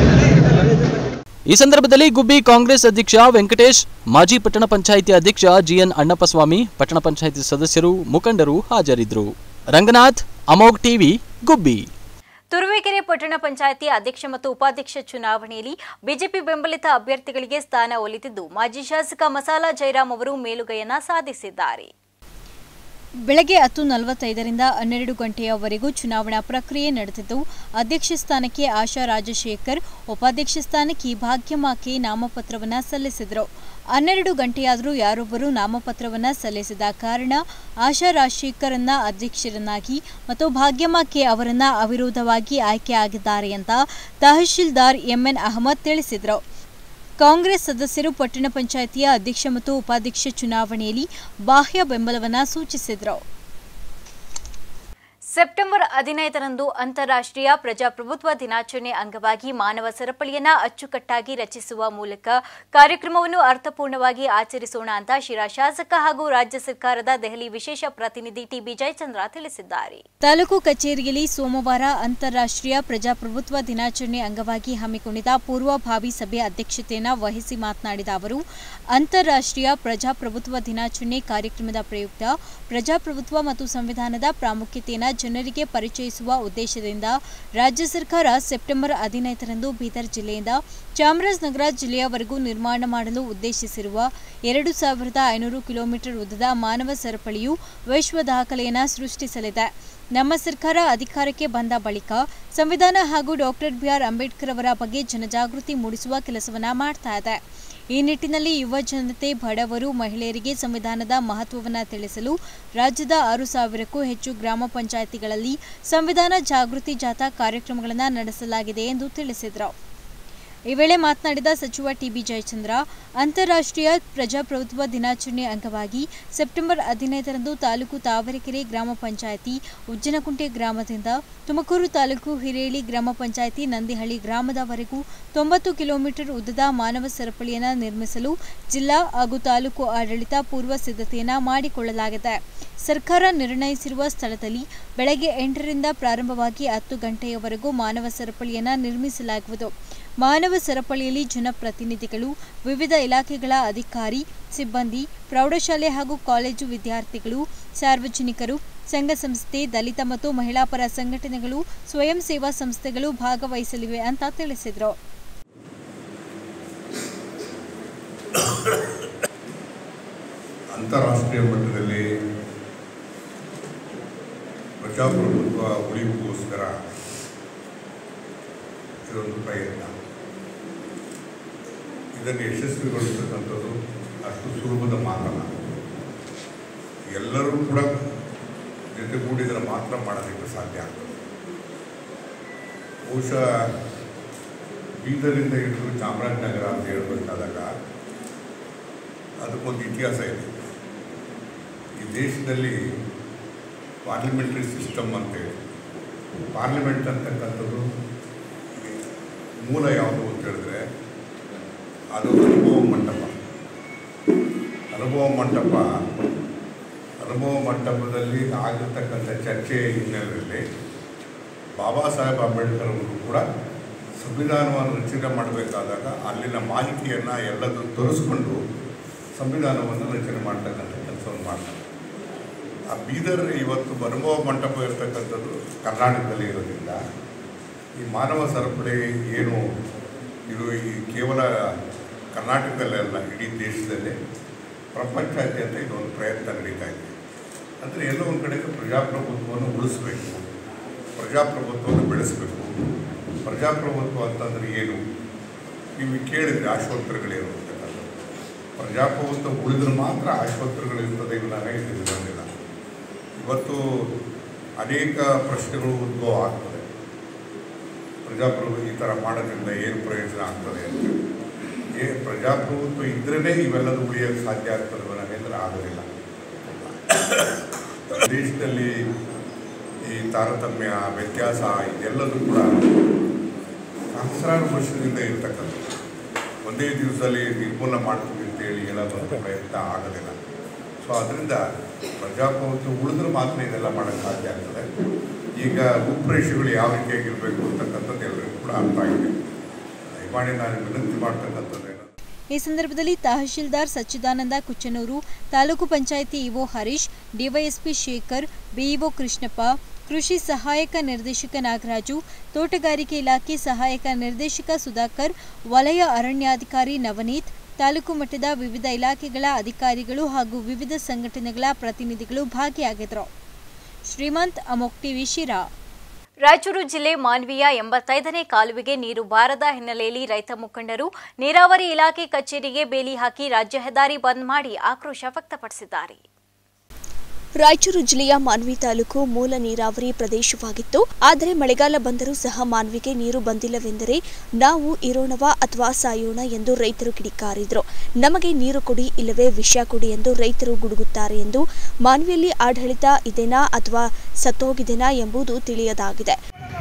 ಈ ಸಂದರ್ಭದಲ್ಲಿ ಗುಬ್ಬಿ ಕಾಂಗ್ರೆಸ್ ಅಧ್ಯಕ್ಷ ವೆಂಕಟೇಶ್ ಮಾಜಿ ಪಟ್ಟಣ ಪಂಚಾಯಿತಿ ಅಧ್ಯಕ್ಷ ಜಿಎನ್ ಅಣ್ಣಪ್ಪಸ್ವಾಮಿ ಪಟ್ಟಣ ಪಂಚಾಯಿತಿ ಸದಸ್ಯರು ಮುಖಂಡರು ಹಾಜರಿದ್ದರು ರಂಗನಾಥ್ ಅಮೋಘ್ ಟಿವಿ ಗುಬ್ಬಿ ತುರುವೇಕೆರೆ ಪಟ್ಟಣ ಪಂಚಾಯಿತಿ ಅಧ್ಯಕ್ಷ ಮತ್ತು ಉಪಾಧ್ಯಕ್ಷ ಚುನಾವಣೆಯಲ್ಲಿ ಬಿಜೆಪಿ ಬೆಂಬಲಿತ ಅಭ್ಯರ್ಥಿಗಳಿಗೆ ಸ್ಥಾನ ಒಲಿದಿದ್ದು ಮಾಜಿ ಶಾಸಕ ಮಸಾಲಾ ಜಯರಾಮ್ ಅವರು ಮೇಲುಗೈಯನ್ನ ಸಾಧಿಸಿದ್ದಾರೆ ಬೆಳಗ್ಗೆ ಹತ್ತು ನಲವತ್ತೈದರಿಂದ ಹನ್ನೆರಡು ಗಂಟೆಯವರೆಗೂ ಚುನಾವಣಾ ಪ್ರಕ್ರಿಯೆ ನಡೆದಿದ್ದು ಅಧ್ಯಕ್ಷ ಸ್ಥಾನಕ್ಕೆ ಆಶಾ ರಾಜಶೇಖರ್ ಉಪಾಧ್ಯಕ್ಷ ಸ್ಥಾನಕ್ಕೆ ಭಾಗ್ಯಮಾಕೆ ನಾಮಪತ್ರವನ್ನ ಸಲ್ಲಿಸಿದರು ಹನ್ನೆರಡು ಗಂಟೆಯಾದರೂ ಯಾರೊಬ್ಬರು ನಾಮಪತ್ರವನ್ನ ಸಲ್ಲಿಸಿದ ಕಾರಣ ಆಶಾ ರಾಜಶೇಖರನ್ನ ಅಧ್ಯಕ್ಷರನ್ನಾಗಿ ಮತ್ತು ಭಾಗ್ಯಮಾಕೆ ಅವರನ್ನ ಅವಿರೋಧವಾಗಿ ಆಯ್ಕೆಯಾಗಿದ್ದಾರೆ ಅಂತ ತಹಶೀಲ್ದಾರ್ ಎಂಎನ್ ಅಹಮದ್ ತಿಳಿಸಿದರು ಕಾಂಗ್ರೆಸ್ ಸದಸ್ಯರು ಪಟ್ಟಣ ಪಂಚಾಯಿತಿಯ ಅಧ್ಯಕ್ಷ ಮತ್ತು ಉಪಾಧ್ಯಕ್ಷ ಚುನಾವಣೆಯಲ್ಲಿ ಬಾಹ್ಯ ಬೆಂಬಲವನ್ನ ಸೂಚಿಸಿದರು ಸೆಪ್ಟೆಂಬರ್ ಹದಿನೈದರಂದು ಅಂತಾರಾಷ್ಟ್ರೀಯ ಪ್ರಜಾಪ್ರಭುತ್ವ ದಿನಾಚರಣೆ ಅಂಗವಾಗಿ ಮಾನವ ಸರಪಳಿಯನ್ನ ಅಚ್ಚುಕಟ್ಟಾಗಿ ರಚಿಸುವ ಮೂಲಕ ಕಾರ್ಯಕ್ರಮವನ್ನು ಅರ್ಥಪೂರ್ಣವಾಗಿ ಆಚರಿಸೋಣ ಅಂತ ಶಿರಾ ಶಾಸಕ ಹಾಗೂ ರಾಜ್ಯ ಸರ್ಕಾರದ ದೆಹಲಿ ವಿಶೇಷ ಪ್ರತಿನಿಧಿ ಟಿಬಿ ಜಯಚಂದ್ರ ತಿಳಿಸಿದ್ದಾರೆ ತಾಲೂಕು ಕಚೇರಿಯಲ್ಲಿ ಸೋಮವಾರ ಅಂತಾರಾಷ್ಟ್ರೀಯ ಪ್ರಜಾಪ್ರಭುತ್ವ ದಿನಾಚರಣೆ ಅಂಗವಾಗಿ ಹಮ್ಮಿಕೊಂಡಿದ್ದ ಪೂರ್ವಭಾವಿ ಸಭೆ ಅಧ್ಯಕ್ಷತೆಯನ್ನು ವಹಿಸಿ ಮಾತನಾಡಿದ ಅವರು ಅಂತಾರಾಷ್ಟ್ರೀಯ ಪ್ರಜಾಪ್ರಭುತ್ವ ದಿನಾಚರಣೆ ಕಾರ್ಯಕ್ರಮದ ಪ್ರಯುಕ್ತ ಪ್ರಜಾಪ್ರಭುತ್ವ ಮತ್ತು ಸಂವಿಧಾನದ ಪ್ರಾಮುಖ್ಯತೆಯನ್ನು ಜನರಿಗೆ ಪರಿಚಯಿಸುವ ಉದ್ದೇಶದಿಂದ ರಾಜ್ಯ ಸರ್ಕಾರ ಸೆಪ್ಟೆಂಬರ್ ಹದಿನೈದರಂದು ಬೀದರ್ ಜಿಲ್ಲೆಯಿಂದ ಚಾಮರಾಜನಗರ ಜಿಲ್ಲೆಯವರೆಗೂ ನಿರ್ಮಾಣ ಮಾಡಲು ಉದ್ದೇಶಿಸಿರುವ ಎರಡು ಸಾವಿರದ ಐನೂರು ಕಿಲೋಮೀಟರ್ ಉದ್ದದ ಮಾನವ ಸರಪಳಿಯು ವಿಶ್ವ ದಾಖಲೆಯನ್ನು ಸೃಷ್ಟಿಸಲಿದೆ ನಮ್ಮ ಸರ್ಕಾರ ಅಧಿಕಾರಕ್ಕೆ ಬಂದ ಬಳಿಕ ಸಂವಿಧಾನ ಹಾಗೂ ಡಾಕ್ಟರ್ ಬಿಆರ್ ಅಂಬೇಡ್ಕರ್ ಅವರ ಬಗ್ಗೆ ಜನಜಾಗೃತಿ ಮೂಡಿಸುವ ಕೆಲಸವನ್ನ ಮಾಡ್ತಾ ಇದೆ ಈ ನಿಟ್ಟಿನಲ್ಲಿ ಯುವ ಜನತೆ ಬಡವರು ಮಹಿಳೆಯರಿಗೆ ಸಂವಿಧಾನದ ಮಹತ್ವವನ್ನು ತಿಳಿಸಲು ರಾಜ್ಯದ ಆರು ಸಾವಿರಕ್ಕೂ ಹೆಚ್ಚು ಗ್ರಾಮ ಪಂಚಾಯಿತಿಗಳಲ್ಲಿ ಸಂವಿಧಾನ ಜಾಗೃತಿ ಜಾಥಾ ಕಾರ್ಯಕ್ರಮಗಳನ್ನು ನಡೆಸಲಾಗಿದೆ ಎಂದು ತಿಳಿಸಿದರು ಈ ವೇಳೆ ಮಾತನಾಡಿದ ಸಚಿವ ಟಿಬಿ ಜಯಚಂದ್ರ ಅಂತಾರಾಷ್ಟ್ರೀಯ ಪ್ರಜಾಪ್ರಭುತ್ವ ದಿನಾಚರಣೆ ಅಂಗವಾಗಿ ಸೆಪ್ಟೆಂಬರ್ ಹದಿನೈದರಂದು ತಾಲೂಕು ತಾವರೆಕೆರೆ ಗ್ರಾಮ ಪಂಚಾಯಿತಿ ಉಜ್ಜನಕುಂಟೆ ಗ್ರಾಮದಿಂದ ತುಮಕೂರು ತಾಲೂಕು ಹಿರೇಳಿ ಗ್ರಾಮ ಪಂಚಾಯಿತಿ ನಂದಿಹಳ್ಳಿ ಗ್ರಾಮದವರೆಗೂ ತೊಂಬತ್ತು ಕಿಲೋಮೀಟರ್ ಉದ್ದದ ಮಾನವ ಸರಪಳಿಯನ್ನು ನಿರ್ಮಿಸಲು ಜಿಲ್ಲಾ ಹಾಗೂ ತಾಲೂಕು ಆಡಳಿತ ಪೂರ್ವ ಸಿದ್ಧತೆಯನ್ನು ಮಾಡಿಕೊಳ್ಳಲಾಗಿದೆ ಸರ್ಕಾರ ನಿರ್ಣಯಿಸಿರುವ ಸ್ಥಳದಲ್ಲಿ ಬೆಳಗ್ಗೆ ಎಂಟರಿಂದ ಪ್ರಾರಂಭವಾಗಿ ಹತ್ತು ಗಂಟೆಯವರೆಗೂ ಮಾನವ ಸರಪಳಿಯನ್ನು ನಿರ್ಮಿಸಲಾಗುವುದು ಮಾನವ ಸರಪಳಿಯಲ್ಲಿ ಜನಪ್ರತಿನಿಧಿಗಳು ವಿವಿಧ ಇಲಾಖೆಗಳ ಅಧಿಕಾರಿ ಸಿಬ್ಬಂದಿ ಪ್ರೌಢಶಾಲೆ ಹಾಗೂ ಕಾಲೇಜು ವಿದ್ಯಾರ್ಥಿಗಳು ಸಾರ್ವಜನಿಕರು ಸಂಘ ಸಂಸ್ಥೆ ದಲಿತ ಮತ್ತು ಮಹಿಳಾ ಪರ ಸಂಘಟನೆಗಳು ಸ್ವಯಂ ಸೇವಾ ಸಂಸ್ಥೆಗಳು ಭಾಗವಹಿಸಲಿವೆ ಅಂತ ತಿಳಿಸಿದರು ಅಂತಾರಾಷ್ಟ್ರೀಯ ಮಟ್ಟದಲ್ಲಿ ಪ್ರಜಾಪ್ರಭುತ್ವ ಉಳಿವಿಗೋಸ್ಕರ ಇದೊಂದು ಪ್ರಯತ್ನ ಇದನ್ನು ಯಶಸ್ವಿಗೊಳಿಸತಕ್ಕಂಥದ್ದು ಅಷ್ಟು ಸುಲಭದ ಮಾತಲ್ಲ ಎಲ್ಲರೂ ಕೂಡ ಜೊತೆಗೂಡಿದರೆ ಮಾತ್ರ ಮಾಡೋದಕ್ಕೆ ಸಾಧ್ಯ ಆಗ್ತದೆ ಬಹುಶಃ ಬೀದರಿಂದ ಹಿಡಿದು ಚಾಮರಾಜನಗರ ಅಂತ ಹೇಳಬೇಕಾದಾಗ ಅದಕ್ಕೊಂದು ಇತಿಹಾಸ ಇದೆ ಈ ದೇಶದಲ್ಲಿ ಪಾರ್ಲಿಮೆಂಟ್ರಿ ಸಿಸ್ಟಮ್ ಅಂತೇಳಿ ಪಾರ್ಲಿಮೆಂಟ್ ಅಂತಕ್ಕಂಥದ್ದು ಮೂಲ ಯಾವುದು ಅಂತ ಹೇಳಿದ್ರೆ ಅದು ಅನುಭವ ಮಂಟಪ ಅನುಭವ ಮಂಟಪ ಅನುಭವ ಮಂಟಪದಲ್ಲಿ ಆಗಿರ್ತಕ್ಕಂಥ ಚರ್ಚೆಯ ಹಿನ್ನೆಲೆಯಲ್ಲಿ ಬಾಬಾ ಸಾಹೇಬ್ ಅಂಬೇಡ್ಕರ್ ಅವರು ಕೂಡ ಸಂವಿಧಾನವನ್ನು ರಚನೆ ಮಾಡಬೇಕಾದಾಗ ಅಲ್ಲಿನ ಮಾಹಿತಿಯನ್ನು ಎಲ್ಲದೂ ತೋರಿಸ್ಕೊಂಡು ಸಂವಿಧಾನವನ್ನು ರಚನೆ ಮಾಡ್ತಕ್ಕಂಥ ಕೆಲಸವನ್ನು ಮಾಡ್ತಾರೆ ಆ ಬೀದರ್ ಇವತ್ತು ಅನುಭವ ಮಂಟಪ ಇರತಕ್ಕಂಥದ್ದು ಕರ್ನಾಟಕದಲ್ಲಿ ಇರೋದ್ರಿಂದ ಈ ಮಾನವ ಸರಪಳಿ ಏನು ಇದು ಈ ಕೇವಲ ಕರ್ನಾಟಕದಲ್ಲೇ ಅಲ್ಲ ಇಡೀ ದೇಶದಲ್ಲೇ ಪ್ರಪಂಚಾದ್ಯಂತ ಇದೊಂದು ಪ್ರಯತ್ನ ನಡೀತಾ ಇದೆ ಅಂದರೆ ಎಲ್ಲೋ ಒಂದು ಕಡೆಗೆ ಪ್ರಜಾಪ್ರಭುತ್ವವನ್ನು ಉಳಿಸ್ಬೇಕು ಪ್ರಜಾಪ್ರಭುತ್ವವನ್ನು ಬೆಳೆಸಬೇಕು ಪ್ರಜಾಪ್ರಭುತ್ವ ಅಂತಂದರೆ ಏನು ನೀವು ಕೇಳಿದರೆ ಆಸ್ಪತ್ರೆಗಳೇನು ಅಂತಕ್ಕಂಥದ್ದು ಪ್ರಜಾಪ್ರಭುತ್ವ ಉಳಿದ್ರೆ ಮಾತ್ರ ಆಸ್ಪತ್ರೆಗಳಿರ್ತದೆ ವಿಧಾನ ಇದು ಇರೋದಿಲ್ಲ ಇವತ್ತು ಅನೇಕ ಪ್ರಶ್ನೆಗಳು ಉದ್ಭವ ಆಗ್ತದೆ ಪ್ರಜಾಪ್ರಭು ಈ ಥರ ಮಾಡೋದ್ರಿಂದ ಏನು ಪ್ರಯೋಜನ ಆಗ್ತದೆ ಅಂತ ಏ ಪ್ರಜಾಪ್ರಭುತ್ವ ಇದ್ರೇ ಇವೆಲ್ಲದೂ ಉಳಿಯೋಕ್ಕೆ ಸಾಧ್ಯ ಆಗ್ತದೆ ಅಂದರೆ ಆಗೋದಿಲ್ಲ ದೇಶದಲ್ಲಿ ಈ ತಾರತಮ್ಯ ವ್ಯತ್ಯಾಸ ಇದೆಲ್ಲದೂ ಕೂಡ ಸಹಸ್ರಾರು ವರ್ಷದಿಂದ ಇರ್ತಕ್ಕಂಥದ್ದು ಒಂದೇ ದಿವಸದಲ್ಲಿ ನಿರ್ಮೂಲನೆ ಮಾಡ್ತೀವಿ ಅಂತೇಳಿ ಹೇಳೋದು ಪ್ರಯತ್ನ ಆಗೋದಿಲ್ಲ ಸೊ ಅದರಿಂದ ಪ್ರಜಾಪ್ರಭುತ್ವ ಉಳಿದ್ರೆ ಮಾತ್ರ ಇದೆಲ್ಲ ಮಾಡೋಕ್ಕೆ ಸಾಧ್ಯ ಆಗ್ತದೆ ಈಗ ರೂಪುರೇಷೆಗಳು ಯಾವ ರೀತಿಯಾಗಿರಬೇಕು ಅಂತಕ್ಕಂಥದ್ದು ಎಲ್ಲರಿಗೂ ಕೂಡ ಅರ್ಥ ಆಗಿದೆ ದಯಮಾಡಿ ನಾನು ವಿನಂತಿ ಮಾಡ್ತಕ್ಕಂಥದ್ದು ಈ ಸಂದರ್ಭದಲ್ಲಿ tahsildar Sachidananda Kuchanur taluk panchayat EO Harish DYSP Shekhar BEO Krishnappa ಕೃಷಿ ಸಹಾಯಕ ನಿರ್ದೇಶಕ ನಾಗರಾಜು ತೋಟಗಾರಿಕೆ ಇಲಾಖೆ ಸಹಾಯಕ ನಿರ್ದೇಶಕ ಸುಧಾಕರ್ ವಲಯ ಅರಣ್ಯಾಧಿಕಾರಿ ನವನೀತ್ ತಾಲೂಕು ಮಟ್ಟದ ವಿವಿಧ ಇಲಾಖೆಗಳ ಅಧಿಕಾರಿಗಳು ಹಾಗೂ ವಿವಿಧ ಸಂಘಟನೆಗಳ ಪ್ರತಿನಿಧಿಗಳು ಭಾಗಿಯಾಗಿದ್ದರು ಶ್ರೀಮಂತ್ ಅಮೋಕ್ ಟಿವಿ ಶಿರಾ ರಾಯಚೂರು ಜಿಲ್ಲೆ ಮಾನ್ವಿಯ ಎಂಬತ್ತೈದನೇ ಕಾಲುವೆಗೆ ನೀರು ಬಾರದ ಹಿನ್ನೆಲೆಯಲ್ಲಿ ರೈತ ಮುಖಂಡರು ನೀರಾವರಿ ಇಲಾಖೆ ಕಚೇರಿಗೆ ಬೇಲಿ ಹಾಕಿ ರಾಜ್ಯ ಹೆದ್ದಾರಿ ಬಂದ್ ಮಾಡಿ ಆಕ್ರೋಶ ವ್ಯಕ್ತಪಡಿಸಿದ್ದಾರೆ ರಾಯಚೂರು ಜಿಲ್ಲೆಯ ಮಾನ್ವಿ ತಾಲೂಕು ಮೂಲ ನೀರಾವರಿ ಪ್ರದೇಶವಾಗಿತ್ತು ಆದರೆ ಮಳೆಗಾಲ ಬಂದರೂ ಸಹ ಮಾನ್ವಿಗೆ ನೀರು ಬಂದಿಲ್ಲವೆಂದರೆ ನಾವು ಇರೋಣವಾ ಅಥವಾ ಸಾಯೋಣ ಎಂದು ರೈತರು ಕಿಡಿಕಾರಿದ್ರು ನಮಗೆ ನೀರು ಕೊಡಿ ಇಲ್ಲವೇ ವಿಷ ಕೊಡಿ ಎಂದು ರೈತರು ಗುಡುಗುತ್ತಾರೆ ಎಂದು ಮಾನ್ವಿಯಲ್ಲಿ ಆಡಳಿತ ಇದೆನಾ ಅಥವಾ ಸತ್ತೋಗಿದೆನಾ ಎಂಬುದು ತಿಳಿಯದಾಗಿದೆ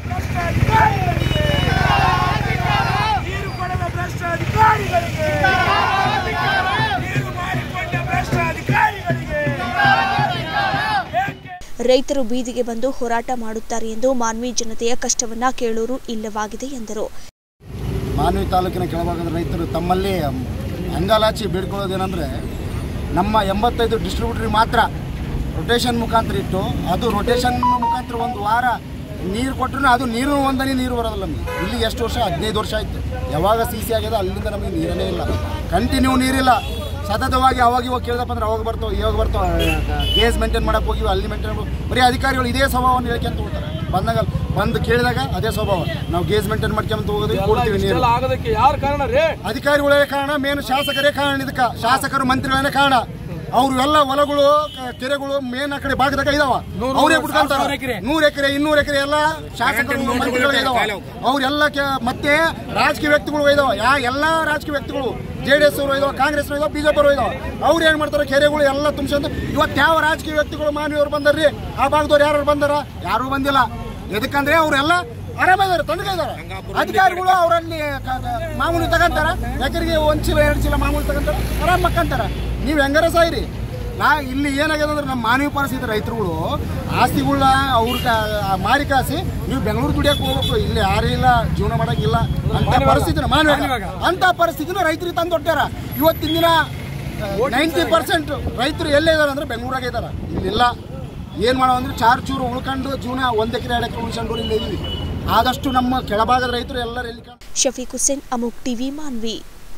ರೈತರು ಬೀದಿಗೆ ಬಂದು ಹೋರಾಟ ಮಾಡುತ್ತಾರೆ ಎಂದು ಮಾನ್ವಿ ಜನತೆಯ ಕಷ್ಟವನ್ನ ಕೇಳೋರು ಇಲ್ಲವಾಗಿದೆ ಎಂದರು ಮಾನವಿ ತಾಲೂಕಿನ ಕೆಳಭಾಗದ ರೈತರು ತಮ್ಮಲ್ಲಿ ಅಂಗಾಲಾಚಿ ಬೇಡ್ಕೊಳ್ಳೋದೇನೆಂದರೆ ನಮ್ಮ ಎಂಬತ್ತೈದು ಡಿಸ್ಟ್ರಿಬ್ಯೂಟ್ರಿಗೆ ಮಾತ್ರ ರೊಟೇಷನ್ ಮುಖಾಂತರ ಇಟ್ಟು ಅದು ರೊಟೇಷನ್ ಮುಖಾಂತರ ಒಂದು ವಾರ ನೀರು ಕೊಟ್ಟರು ಅದು ನೀರು ಒಂದನೇ ನೀರು ಬರೋದಿಲ್ಲ ನಮಗೆ ಇಲ್ಲಿ ಎಷ್ಟು ವರ್ಷ ಹದಿನೈದು ವರ್ಷ ಆಯಿತು ಯಾವಾಗ ಸಿ ಸಿ ಆಗಿದೆ ಅಲ್ಲಿಂದ ನಮಗೆ ನೀರೇ ಇಲ್ಲ ಕಂಟಿನ್ಯೂ ನೀರಿಲ್ಲ ಸತತವಾಗಿ ಅವಾಗ ಇವಾಗ ಕೇಳಿದಪ್ಪ ಅಂದ್ರೆ ಅವಾಗ ಬರ್ತಾವೆ ಇವಾಗ ಬರ್ತಾವೆ ಗೇಸ್ ಮೇಂಟೈನ್ ಮಾಡಕ್ಕೆ ಹೋಗಿ ಅಲ್ಲಿ ಮೇಂಟೈನ್ ಬರೀ ಅಧಿಕಾರಿಗಳು ಇದೇ ಸ್ವಭಾವವನ್ನು ಹೇಳ್ಕೊಂತ ಹೋಗ್ತಾರೆ ಬಂದಾಗ ಬಂದು ಕೇಳಿದಾಗ ಅದೇ ಸ್ವಭಾವ ನಾವು ಗೇಸ್ ಮೇಂಟೈನ್ ಮಾಡ್ಕೊಂತ ಹೋಗೋದು ಕೊಡ್ತೀವಿ ನೀರು ಆಗೋದಕ್ಕೆ ಯಾರು ಕಾರಣ ರೀ ಅಧಿಕಾರಿಗಳೇ ಕಾರಣ ಮೇನ್ ಶಾಸಕರೇ ಕಾರಣ ಇದಕ್ಕೆ ಶಾಸಕರು ಮಂತ್ರಿಗಳೇ ಕಾರಣ ಅವ್ರು ಎಲ್ಲ ಹೊಲಗಳು ಕ- ಕೆರೆಗಳು ಮೇನ್ ಆ ಕಡೆ ಭಾಗದಾಗ ಇದಾವ ನೂರು, ಅವರೇ ನೂರು, ಬಿಡ್ಕೊಂತಾರ ಸಾವಿರ ಎಕರೆ. ನೂರು ಎಕರೆ ಇನ್ನೂರು ಎಕರೆ ಎಲ್ಲ ಶಾಸಕರು ಮಂತ್ರಿಗಳು ಇದಾವ ಅವ್ರೆಲ್ಲ ಕೆ- ಮತ್ತೆ ರಾಜಕೀಯ ವ್ಯಕ್ತಿಗಳು ಇದಾವ ಯಾ ಎಲ್ಲಾ ರಾಜಕೀಯ ವ್ಯಕ್ತಿಗಳು ಜೆ ಡಿ ಎಸ್ ಅವರು ಇದಾವ ಕಾಂಗ್ರೆಸ್ ಇದಾವ ಬಿಜೆಪಿ ಅವರು ಇದಾವ ಅವ್ರು ಏನ್ ಮಾಡ್ತಾರೆ ಕೆರೆಗಳು ಎಲ್ಲ ತುಂಬಿಸಂತ ಇವತ್ತು ಯಾವ ರಾಜಕೀಯ ವ್ಯಕ್ತಿಗಳು ಮಾನವಿಯವರು ಬಂದಾರ್ರಿ ಆ ಭಾಗದವ್ರು ಯಾರು ಬಂದಾರ ಯಾರು ಬಂದಿಲ್ಲ ಎದಕ್ಕಂದ್ರೆ ಅವರೆಲ್ಲ ಆರಾಮಿದಾರೆ ತಂದಕ ಇದಾರೆ ಅಧಿಕಾರಿಗಳು ಅವರಲ್ಲಿ ಮಾಮೂಲಿ ತಗೊಂತಾರ ಎಕರೆಗೆ ಒಂದ್ ಚೀಲ ಎರಡು ಚೀಲ ಮಾಮೂಲಿ ತಗೊಂತಾರ ಆರಾಮ್ ಮಕ್ಕಂತಾರ ನೀವು ಹೆಂಗಾರ ಸಾಯಿರಿ ನಾ ಇಲ್ಲಿ ಏನಾಗ್ಯದ ಅಂದ್ರೆ ನಮ್ಮ ಮಾನವಿ ಪರಿಸ್ಥಿತಿ ರೈತರುಗಳು ಆಸ್ತಿಗಳನ್ನ ಅವ್ರ ಮಾರಿ ಕಾಸಿ ನೀವು ಬೆಂಗಳೂರು ದುಡಿಯಕ್ಕೆ ಹೋಗ್ಬೇಕು ಇಲ್ಲಿ ಯಾರು ಇಲ್ಲ ಜೀವನ ಮಾಡಕ್ಕಿಲ್ಲ ಅಂತ ಪರಿಸ್ಥಿತಿನ ಮಾನವ ಅಂತ ಪರಿಸ್ಥಿತಿನ ರೈತರಿಗೆ ತಂದು ಕೊಟ್ಟಾರ ಇವತ್ತಿನ ದಿನ ನೈಂಟಿ ಪರ್ಸೆಂಟ್ ರೈತರು ಎಲ್ಲೇ ಇದಾರೆ ಅಂದ್ರೆ ಬೆಂಗಳೂರಾಗೆ ಇದಾರ ಇಲ್ಲಿಲ್ಲ ಏನ್ ಮಾಡೋ ಅಂದ್ರೆ ಚಾರ್ ಚೂರು ಉಳ್ಕೊಂಡು ಜೀವನ ಒಂದ್ ಎಕರೆ ಎರಡು ಎಕರೆ ಉಳ್ಕೊಂಡು ಇಲ್ಲಿ ಇದೀವಿ ಆದಷ್ಟು ನಮ್ಮ ಕೆಳಭಾಗದ ರೈತರು ಎಲ್ಲರೂ ಎಲ್ಲಿ ಕಾಣ್- ಶಫೀಕ್ ಹುಸೇನ್ ಅಮುಕ್ ಟಿವಿ ಮಾನ್ವಿ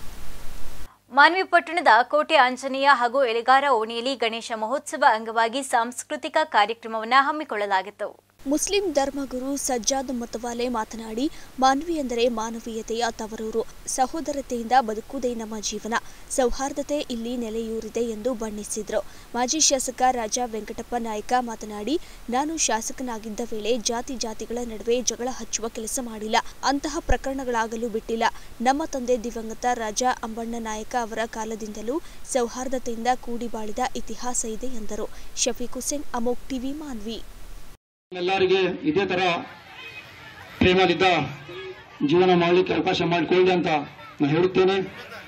ಮಾನ್ವಿ ಪಟ್ಟಣದ ಕೋಟೆ ಆಂಜನೇಯ ಹಾಗೂ ಎಲೆಗಾರ ಓಣಿಯಲ್ಲಿ ಗಣೇಶ ಮಹೋತ್ಸವ ಅಂಗವಾಗಿ ಸಾಂಸ್ಕೃತಿಕ ಕಾರ್ಯಕ್ರಮವನ್ನು ಹಮ್ಮಿಕೊಳ್ಳಲಾಗಿತ್ತು ಮುಸ್ಲಿಂ ಧರ್ಮಗುರು ಸಜ್ಜಾದ್ ಮತವಾಲೆ ಮಾತನಾಡಿ ಮಾನವಿ ಎಂದರೆ ಮಾನವೀಯತೆಯ ತವರೂರು ಸಹೋದರತೆಯಿಂದ ಬದುಕುವುದೇ ನಮ್ಮ ಜೀವನ ಸೌಹಾರ್ದತೆ ಇಲ್ಲಿ ನೆಲೆಯೂರಿದೆ ಎಂದು ಬಣ್ಣಿಸಿದ್ರು ಮಾಜಿ ಶಾಸಕ ರಾಜ ವೆಂಕಟಪ್ಪ ನಾಯ್ಕ ಮಾತನಾಡಿ ನಾನು ಶಾಸಕನಾಗಿದ್ದ ವೇಳೆ ಜಾತಿ ಜಾತಿಗಳ ನಡುವೆ ಜಗಳ ಹಚ್ಚುವ ಕೆಲಸ ಮಾಡಿಲ್ಲ ಅಂತಹ ಪ್ರಕರಣಗಳಾಗಲು ಬಿಟ್ಟಿಲ್ಲ ನಮ್ಮ ತಂದೆ ದಿವಂಗತ ರಾಜ ಅಂಬಣ್ಣ ನಾಯಕ ಅವರ ಕಾಲದಿಂದಲೂ ಸೌಹಾರ್ದತೆಯಿಂದ ಕೂಡಿ ಬಾಳಿದ ಇತಿಹಾಸ ಇದೆ ಎಂದರು ಶಫೀಕ್ ಹುಸೇನ್ ಅಮೋಕ್ ಟಿವಿ ಮಾನ್ವಿ ಎಲ್ಲರಿಗೆ ಇದೇ ತರ ಪ್ರೇಮದಿಂದ ಜೀವನ ಮಾಡಲಿಕ್ಕೆ ಅವಕಾಶ ಮಾಡಿಕೊಳ್ಳಿ ಅಂತ ನಾನು ಹೇಳುತ್ತೇನೆ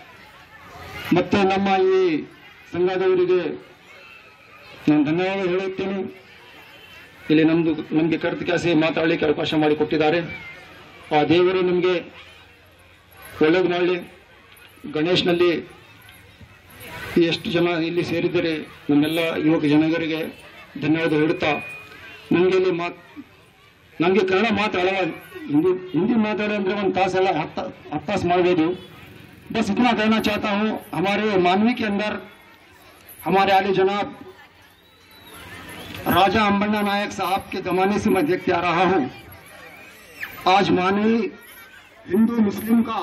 ಮತ್ತೆ ನಮ್ಮ ಈ ಸಂಘದವರಿಗೆ ನಾನು ಧನ್ಯವಾದ ಹೇಳುತ್ತೇನೆ ಇಲ್ಲಿ ನಮ್ದು ನಮಗೆ ಕರೆದು ಕೆಲಸ ಮಾತಾಡಲಿಕ್ಕೆ ಅವಕಾಶ ಮಾಡಿಕೊಟ್ಟಿದ್ದಾರೆ ಆ ದೇವರು ನಮಗೆ ಒಳ್ಳೇದು ಮಾಡಲಿ ಗಣೇಶ್ನಲ್ಲಿ ಎಷ್ಟು ಜನ ಇಲ್ಲಿ ಸೇರಿದರೆ ನಮ್ಮೆಲ್ಲ ಯುವಕ ಜನರಿಗೆ ಧನ್ಯವಾದ ಹೇಳುತ್ತಾ ನನಗೆ ಇಲ್ಲಿ ಮಾತ್ ನನಗೆ ಕನ್ನಡ ಮಾತಾಡ हिंदी हिंदी माताड़े ಅಂದ್ರೆ ಒಂದು ತಾಸೆಲ್ಲ ಹತ್ತು ಹತ್ತು ತಾಸು ಮಾಡ್ಬೋದು बस इतना कहना चाहता हूँ हमारे मानवी के अंदर हमारे आले जनाब राजा अंबन्ना नायक साहब के जमाने से मैं देखते आ रहा हूं आज मानवीय हिंदू मुस्लिम का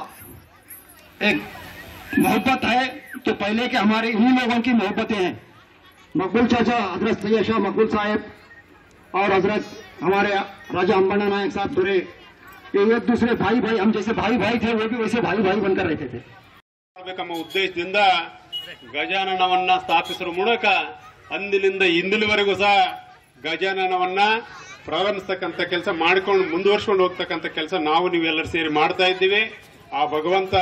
एक मोहब्बत है तो पहले के हमारे इन्हीं लोगों की मोहब्बतें हैं मकबूल चाचा हजरत सैयद शाह मकबूल साहब और हजरत हमारे राजा अंबन्ना नायक साहब दुरे ये एक दूसरे भाई भाई हम जैसे भाई भाई थे वो भी वैसे भाई भाई बनकर रहते थे ಮಾಡಬೇಕೆಂಬ ಉದ್ದೇಶದಿಂದ ಗಜಾನನವನ್ನ ಸ್ಥಾಪಿಸುವ ಮೂಲಕ ಅಂದಿನಿಂದ ಇಂದಿನವರೆಗೂ ಸಹ ಗಜಾನನವನ್ನ ಪ್ರಾರಂಭಿಸ್ತಕ್ಕಂಥ ಕೆಲಸ ಮಾಡಿಕೊಂಡು ಮುಂದುವರ್ಸ್ಕೊಂಡು ಹೋಗ್ತಕ್ಕಂಥ ಕೆಲಸ ನಾವು ನೀವೆಲ್ಲರೂ ಸೇರಿ ಮಾಡ್ತಾ ಇದ್ದೀವಿ ಆ ಭಗವಂತ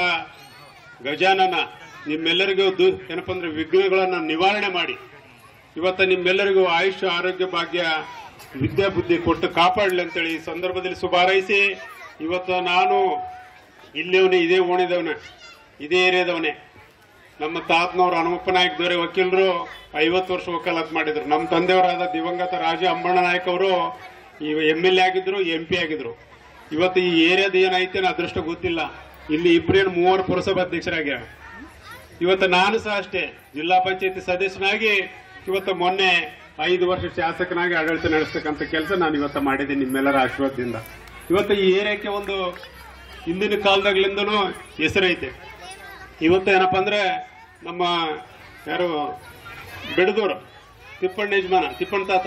ಗಜಾನನ ನಿಮ್ಮೆಲ್ಲರಿಗೂ ದು ಏನಪ್ಪ ಅಂದ್ರೆ ವಿಘ್ನಗಳನ್ನು ನಿವಾರಣೆ ಮಾಡಿ ಇವತ್ತು ನಿಮ್ಮೆಲ್ಲರಿಗೂ ಆಯುಷ್ಯ ಆರೋಗ್ಯ ಭಾಗ್ಯ ವಿದ್ಯಾ ಬುದ್ಧಿ ಕೊಟ್ಟು ಕಾಪಾಡಲಿ ಅಂತೇಳಿ ಈ ಸಂದರ್ಭದಲ್ಲಿ ಶುಭಾರೈಸಿ ಇವತ್ತು ನಾನು ಇಲ್ಲಿಯವನೇ ಇದೇ ಓಣಿದವನೇ ಇದೇ ಏರಿಯಾದವನೇ ನಮ್ಮ ತಾತನವರು ಹನುಮಪ್ಪ ನಾಯಕ್ ದೊರೆ ವಕೀಲರು ಐವತ್ತು ವರ್ಷ ವಕಾಲತ್ ಮಾಡಿದ್ರು ನಮ್ಮ ತಂದೆಯವರಾದ ದಿವಂಗತ ರಾಜ ಅಂಬಣ್ಣ ನಾಯಕ್ ಅವರು ಈ ಎಮ್ ಎಲ್ ಎ ಆಗಿದ್ರು ಎಂ ಪಿ ಆಗಿದ್ರು ಇವತ್ತು ಈ ಏರಿಯಾದ ಏನೈತೆ ಅನ್ನೋ ಅದೃಷ್ಟ ಗೊತ್ತಿಲ್ಲ ಇಲ್ಲಿ ಇಬ್ಬರೇನು ಮೂವರು ಪುರಸಭಾ ಅಧ್ಯಕ್ಷರಾಗ್ಯಾರ ಇವತ್ತು ನಾನು ಸಹ ಅಷ್ಟೇ ಜಿಲ್ಲಾ ಪಂಚಾಯತಿ ಸದಸ್ಯನಾಗಿ ಇವತ್ತು ಮೊನ್ನೆ ಐದು ವರ್ಷ ಶಾಸಕನಾಗಿ ಆಡಳಿತ ನಡೆಸ್ತಕ್ಕಂಥ ಕೆಲಸ ನಾನು ಇವತ್ತು ಮಾಡಿದ್ದೀನಿ ನಿಮ್ಮೆಲ್ಲರ ಆಶೀರ್ವಾದದಿಂದ ಇವತ್ತು ಈ ಏರಿಯಾಕ್ಕೆ ಒಂದು ಹಿಂದಿನ ಕಾಲದಾಗ್ಲಿಂದನೂ ಹೆಸರೈತೆ ಇವತ್ತು ಏನಪ್ಪಾ ಅಂದ್ರೆ ನಮ್ಮ ಯಾರು ಬೆಡದೂರು ತಿಪ್ಪಣ್ಣ ಯಜಮಾನ ತಿಪ್ಪಣ್ಣ ತಾತ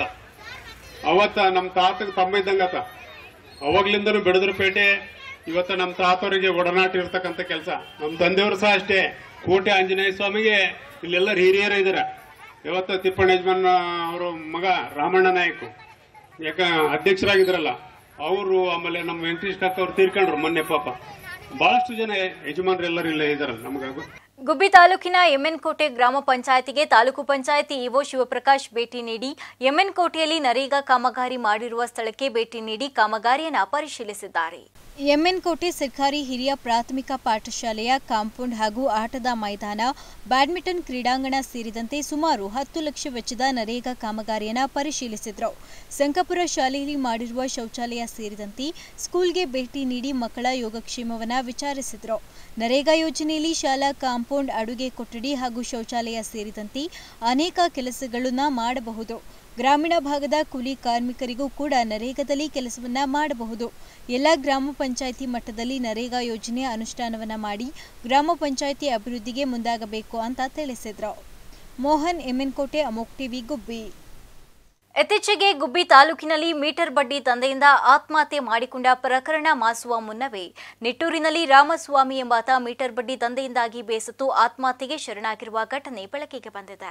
ಅವತ್ತ ನಮ್ಮ ತಾತಗೆ ತಮ್ಮ ಇದ್ದಂಗಾತ ಅವಾಗ್ಲಿಂದನೂ ಬೆಡದೂರು ಪೇಟೆ ಇವತ್ತು ನಮ್ಮ ತಾತವರಿಗೆ ಒಡನಾಟ ಇರ್ತಕ್ಕಂಥ ಕೆಲಸ ನಮ್ಮ ತಂದೆಯವರು ಸಹ ಅಷ್ಟೇ ಕೋಟೆ ಆಂಜನೇಯ ಸ್ವಾಮಿಗೆ ಇಲ್ಲೆಲ್ಲ ಹಿರಿಯರು ಇದಾರೆ ಇವತ್ತು ತಿಪ್ಪಣ್ಣ ಯಜಮಾನ್ ಅವರು ಮಗ ರಾಮಣ್ಣ ನಾಯಕ್ ಯಾಕ ಅಧ್ಯಕ್ಷರಾಗಿದ್ರಲ್ಲ ಅವರು ಆಮೇಲೆ ನಮ್ಮ ವೆಂಕಟೇಶ್ ಕಾಕ ಅವ್ರು ತೀರ್ಕೊಂಡ್ರು ಮೊನ್ನೆ ಪಾಪ ಬಹಳಷ್ಟು ಜನ ಯಜಮಾನ್ರೆಲ್ಲರೂ ಇಲ್ಲೇ ಇದಾರಲ್ಲ ನಮಗಾಗು ಗುಬ್ಬಿ ತಾಲೂಕಿನ ಎಮ್ಎನ್ಕೋಟೆ ಗ್ರಾಮ ಪಂಚಾಯತಿಗೆ ತಾಲೂಕು ಪಂಚಾಯತಿ ಇಒ ಶಿವಪ್ರಕಾಶ್ ಭೇಟಿ ನೀಡಿ ಎಮ್ಎನ್ಕೋಟೆಯಲ್ಲಿ ನರೇಗಾ ಕಾಮಗಾರಿ ಮಾಡಿರುವ ಸ್ಥಳಕ್ಕೆ ಭೇಟಿ ನೀಡಿ ಕಾಮಗಾರಿಯನ್ನು ಪರಿಶೀಲಿಸಿದ್ದಾರೆ ಎಮ್ಎನ್ಕೋಟೆ ಸರ್ಕಾರಿ ಹಿರಿಯ ಪ್ರಾಥಮಿಕ ಪಾಠಶಾಲೆಯ ಕಾಂಪೌಂಡ್ ಹಾಗೂ ಆಟದ ಮೈದಾನ ಬ್ಯಾಡ್ಮಿಂಟನ್ ಕ್ರೀಡಾಂಗಣ ಸೇರಿದಂತೆ ಸುಮಾರು ಹತ್ತು ಲಕ್ಷ ವೆಚ್ಚದ ನರೇಗಾ ಕಾಮಗಾರಿಯನ್ನು ಪರಿಶೀಲಿಸಿದರು ಸಂಕಪುರ ಶಾಲೆಯಲ್ಲಿ ಮಾಡಿರುವ ಶೌಚಾಲಯ ಸೇರಿದಂತೆ ಸ್ಕೂಲ್ಗೆ ಭೇಟಿ ನೀಡಿ ಮಕ್ಕಳ ಯೋಗಕ್ಷೇಮವನ್ನು ವಿಚಾರಿಸಿದರು ನರೇಗಾ ಯೋಜನೆಯಲ್ಲಿ ಶಾಲಾ ಕಾಂಪೌಂಡ್ ಅಡುಗೆ ಕೊಠಡಿ ಹಾಗೂ ಶೌಚಾಲಯ ಸೇರಿದಂತೆ ಅನೇಕ ಕೆಲಸಗಳನ್ನು ಮಾಡಬಹುದು ಗ್ರಾಮೀಣ ಭಾಗದ ಕೂಲಿ ಕಾರ್ಮಿಕರಿಗೂ ಕೂಡ ನರೇಗಾದಲ್ಲಿ ಕೆಲಸವನ್ನ ಮಾಡಬಹುದು ಎಲ್ಲ ಗ್ರಾಮ ಪಂಚಾಯಿತಿ ಮಟ್ಟದಲ್ಲಿ ನರೇಗಾ ಯೋಜನೆ ಅನುಷ್ಠಾನವನ್ನ ಮಾಡಿ ಗ್ರಾಮ ಪಂಚಾಯಿತಿ ಅಭಿವೃದ್ಧಿಗೆ ಮುಂದಾಗಬೇಕು ಅಂತ ತಿಳಿಸಿದ್ರು ಮೋಹನ್ ಎಮ್ಎನ್ಕೋಟೆ ಅಮೋಕ್ ಟಿವಿ ಗುಬ್ಬಿ ಇತ್ತೀಚೆಗೆ ಗುಬ್ಬಿ ತಾಲೂಕಿನಲ್ಲಿ ಮೀಟರ್ ಬಡ್ಡಿ ತಂದೆಯಿಂದ ಆತ್ಮಹತ್ಯೆ ಮಾಡಿಕೊಂಡ ಪ್ರಕರಣ ಮಾಸುವ ಮುನ್ನವೇ ನಿಟ್ಟೂರಿನಲ್ಲಿ ರಾಮಸ್ವಾಮಿ ಎಂಬಾತ ಮೀಟರ್ ಬಡ್ಡಿ ತಂದೆಯಿಂದಾಗಿ ಬೇಸತ್ತು ಆತ್ಮಹತ್ಯೆಗೆ ಶರಣಾಗಿರುವ ಘಟನೆ ಬೆಳಕಿಗೆ ಬಂದಿದೆ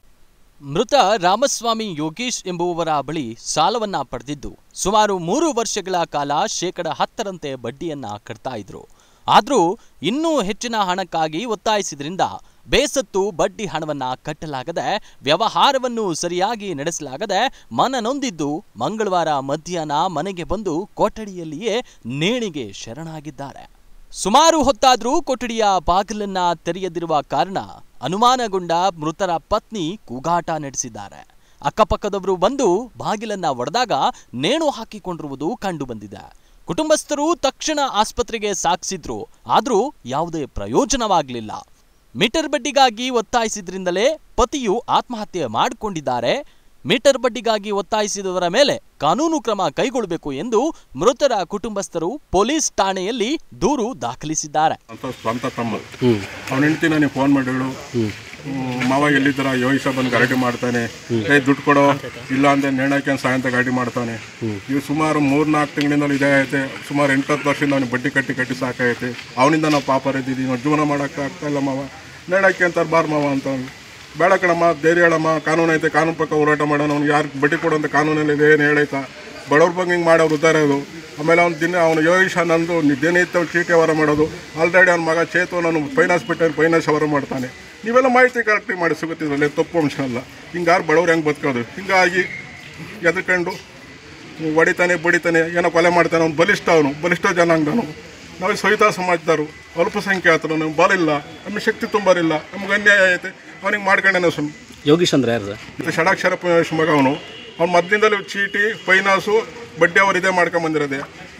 ಮೃತ ರಾಮಸ್ವಾಮಿ ಯೋಗೀಶ್ ಎಂಬುವವರ ಬಳಿ ಸಾಲವನ್ನ ಪಡೆದಿದ್ದು ಸುಮಾರು ಮೂರು ವರ್ಷಗಳ ಕಾಲ ಶೇಕಡ ಹತ್ತರಂತೆ ಬಡ್ಡಿಯನ್ನ ಕಟ್ತಾ ಇದ್ರು ಆದ್ರೂ ಇನ್ನೂ ಹೆಚ್ಚಿನ ಹಣಕ್ಕಾಗಿ ಒತ್ತಾಯಿಸಿದ್ರಿಂದ ಬೇಸತ್ತು ಬಡ್ಡಿ ಹಣವನ್ನ ಕಟ್ಟಲಾಗದೆ ವ್ಯವಹಾರವನ್ನು ಸರಿಯಾಗಿ ನಡೆಸಲಾಗದೆ ಮನನೊಂದಿದ್ದು ಮಂಗಳವಾರ ಮಧ್ಯಾಹ್ನ ಮನೆಗೆ ಬಂದು ಕೊಠಡಿಯಲ್ಲಿಯೇ ನೇಣಿಗೆ ಶರಣಾಗಿದ್ದಾರೆ ಸುಮಾರು ಹೊತ್ತಾದ್ರೂ ಕೊಠಡಿಯ ಬಾಗಿಲನ್ನ ತೆರೆಯದಿರುವ ಕಾರಣ ಅನುಮಾನಗೊಂಡ ಮೃತರ ಪತ್ನಿ ಕೂಗಾಟ ನಡೆಸಿದ್ದಾರೆ ಅಕ್ಕಪಕ್ಕದವರು ಬಂದು ಬಾಗಿಲನ್ನ ಒಡೆದಾಗ ನೇಣು ಹಾಕಿಕೊಂಡಿರುವುದು ಕಂಡುಬಂದಿದೆ ಕುಟುಂಬಸ್ಥರು ತಕ್ಷಣ ಆಸ್ಪತ್ರೆಗೆ ಸಾಗಿಸಿದ್ರು ಆದ್ರೂ ಯಾವುದೇ ಪ್ರಯೋಜನವಾಗಲಿಲ್ಲ ಮೀಟರ್ ಬಡ್ಡಿಗಾಗಿ ಒತ್ತಾಯಿಸಿದ್ರಿಂದಲೇ ಪತಿಯು ಆತ್ಮಹತ್ಯೆ ಮಾಡಿಕೊಂಡಿದ್ದಾರೆ ಮೀಟರ್ ಬಡ್ಡಿಗಾಗಿ ಒತ್ತಾಯಿಸಿದವರ ಮೇಲೆ ಕಾನೂನು ಕ್ರಮ ಕೈಗೊಳ್ಳಬೇಕು ಎಂದು ಮೃತರ ಕುಟುಂಬಸ್ಥರು ಪೊಲೀಸ್ ಠಾಣೆಯಲ್ಲಿ ದೂರು ದಾಖಲಿಸಿದ್ದಾರೆ ಅಂತ ಸ್ವಂತ ತಮ್ಮ ಅವನ ಹೆಂಡತಿ ನನಗೆ ಫೋನ್ ಮಾಡಿಗಳು ಹ್ಮ್, ಮಾವ ಎಲ್ಲಿದ್ದರ ಯೋಗೀಶ ಬಂದು ಗಲಾಟೆ ಮಾಡ್ತಾನೆ ಏ ದುಡ್ಡು ಕೊಡೋ ಇಲ್ಲ ಅಂದ್ರೆ ನೇಣಾಕ್ಯಂತ ಸಾಯಂತ ಗಾಡಿ ಮಾಡ್ತಾನೆ ಇವು ಸುಮಾರು ಮೂರ್ ನಾಲ್ಕು ತಿಂಗಳಿಂದ ಇದೇ ಐತೆ ಸುಮಾರು ಎಂಟತ್ತು ವರ್ಷದಿಂದ ಅವನಿಗೆ ಬಡ್ಡಿ ಕಟ್ಟಿ ಕಟ್ಟಿ ಸಾಕೈತೆ ಅವನಿಂದ ನಾವು ಪಾಪ ಇದ್ದೀವಿ ನಾವು ಜೀವನ ಮಾಡೋಕೆ ಆಗ್ತಾ ಇಲ್ಲ ಮಾವ ನೇಣಾಕಿ ಅಂತಾರೆ ಬಾರ್ ಮಾವ ಅಂತ ಅವ್ನು. ಬೇಡ ಕಣಮ್ಮ ಧೈರ್ಯ ಹೇಳಮ್ಮ ಕಾನೂನು ಐತೆ ಕಾನೂನು ಪಕ್ಕ ಹೋರಾಟ ಮಾಡೋಣ ಅವ್ನು ಯಾರು ಬಡ್ಡಿ ಕೊಡುವಂತ ಕಾನೂನಲ್ಲಿ ಇದೆ ಏನು ಹೇಳೈತಾ ಬಡವ್ರ ಬಗ್ಗೆ ಹಿಂಗೆ ಮಾಡೋರು ಉದ್ದಾರ ಅದು ಆಮೇಲೆ ಅವ್ನು ದಿನ ಅವನು ಯೋಗೀಶ ನಂದು ದಿನನಿತ್ಯ ಅವ್ನು ಚೀಟಿ ವ್ಯವಹಾರ ಮಾಡೋದು ಆಲ್ರೆಡಿ ಅವ್ನ ಮಗ ಚೇತು ನಾನು ಫೈನಾನ್ಸ್ ಬಿಟ್ಟು ಫೈನಾನ್ಸ್ ವ್ಯವಹಾರ ಮಾಡ್ತಾನೆ ನೀವೆಲ್ಲ ಮಾಹಿತಿ ಕರೆಕ್ಟಾಗಿ ಮಾಡಿ ಸಿಗುತ್ತಿದ್ರಲ್ಲಿ ತಪ್ಪು ಅಂಶ ಅಲ್ಲ ಹಿಂಗಾರು ಬಡವ್ರು ಹೆಂಗೆ ಬದುಕೋದು ಹಿಂಗಾಗಿ ಎದ್ಕೊಂಡು ಹೊಡಿತಾನೆ ಬಡಿತಾನೆ ಏನೋ ಕೊಲೆ ಮಾಡ್ತಾನೆ ಅವ್ನು ಬಲಿಷ್ಠ ಅವನು ಬಲಿಷ್ಠ ಜನಾಂಗನು ನಾವು ಸವಿತಾ ಸಮಾಜದವರು ಅಲ್ಪಸಂಖ್ಯಾತರು ನಮ್ಗೆ ಬಲಿಲ್ಲ ನಮಗೆ ಶಕ್ತಿ ತುಂಬರಿಲ್ಲ ನಮ್ಗೆ ಅನ್ಯಾಯ ಐತೆ ಅವನಿಗೆ ಮಾಡ್ಕೊಂಡೇನೆ ಸುಮ್ಮನೆ ಯೋಗೀಶ್ ಅಂದ್ರೆ ಯಾರು ಇದು ಷಡಾಕ್ಷರ ಮಗ ಅವನು ಅವ್ನು ಮೊದಲಿಂದಲೂ ಚೀಟಿ ಫೈನಾನ್ಸು ಬಡ್ಡಿ ಅವರು ಇದೇ ಮಾಡ್ಕೊಂಬಂದಿರೋದೆ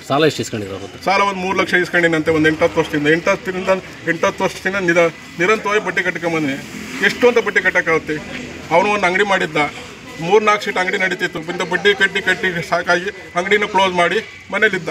ಸಾಲ ಎಷ್ಟು ಇಸ್ಕೊಂಡಿರೋರು ಸಾಲ ಒಂದು ಮೂರು ಲಕ್ಷ ಇಸ್ಕೊಂಡಿನಂತೆ ಒಂದು ಎಂಟತ್ತು ವರ್ಷದಿಂದ ಎಂಟತ್ತರಿಂದ ಎಂಟತ್ತು ವರ್ಷದಿಂದ ನಿರ ನಿರಂತರವಾಗಿ ಬಡ್ಡಿ ಕಟ್ಕೊಂಬಂದಿನಿ ಎಷ್ಟು ಅಂತ ಬಡ್ಡಿ ಕಟ್ಟಕ್ಕಾಗುತ್ತೆ ಅವನು ಒಂದು ಅಂಗಡಿ ಮಾಡಿದ್ದ ಮೂರು ನಾಲ್ಕು ಸೀಟ್ ಅಂಗಡಿ ನಡೀತಿತ್ತು ಇಂಥ ಬಡ್ಡಿ ಕಟ್ಟಿ ಕಟ್ಟಿ ಸಾಕಾಗಿ ಅಂಗಡಿನ ಕ್ಲೋಸ್ ಮಾಡಿ ಮನೇಲಿದ್ದ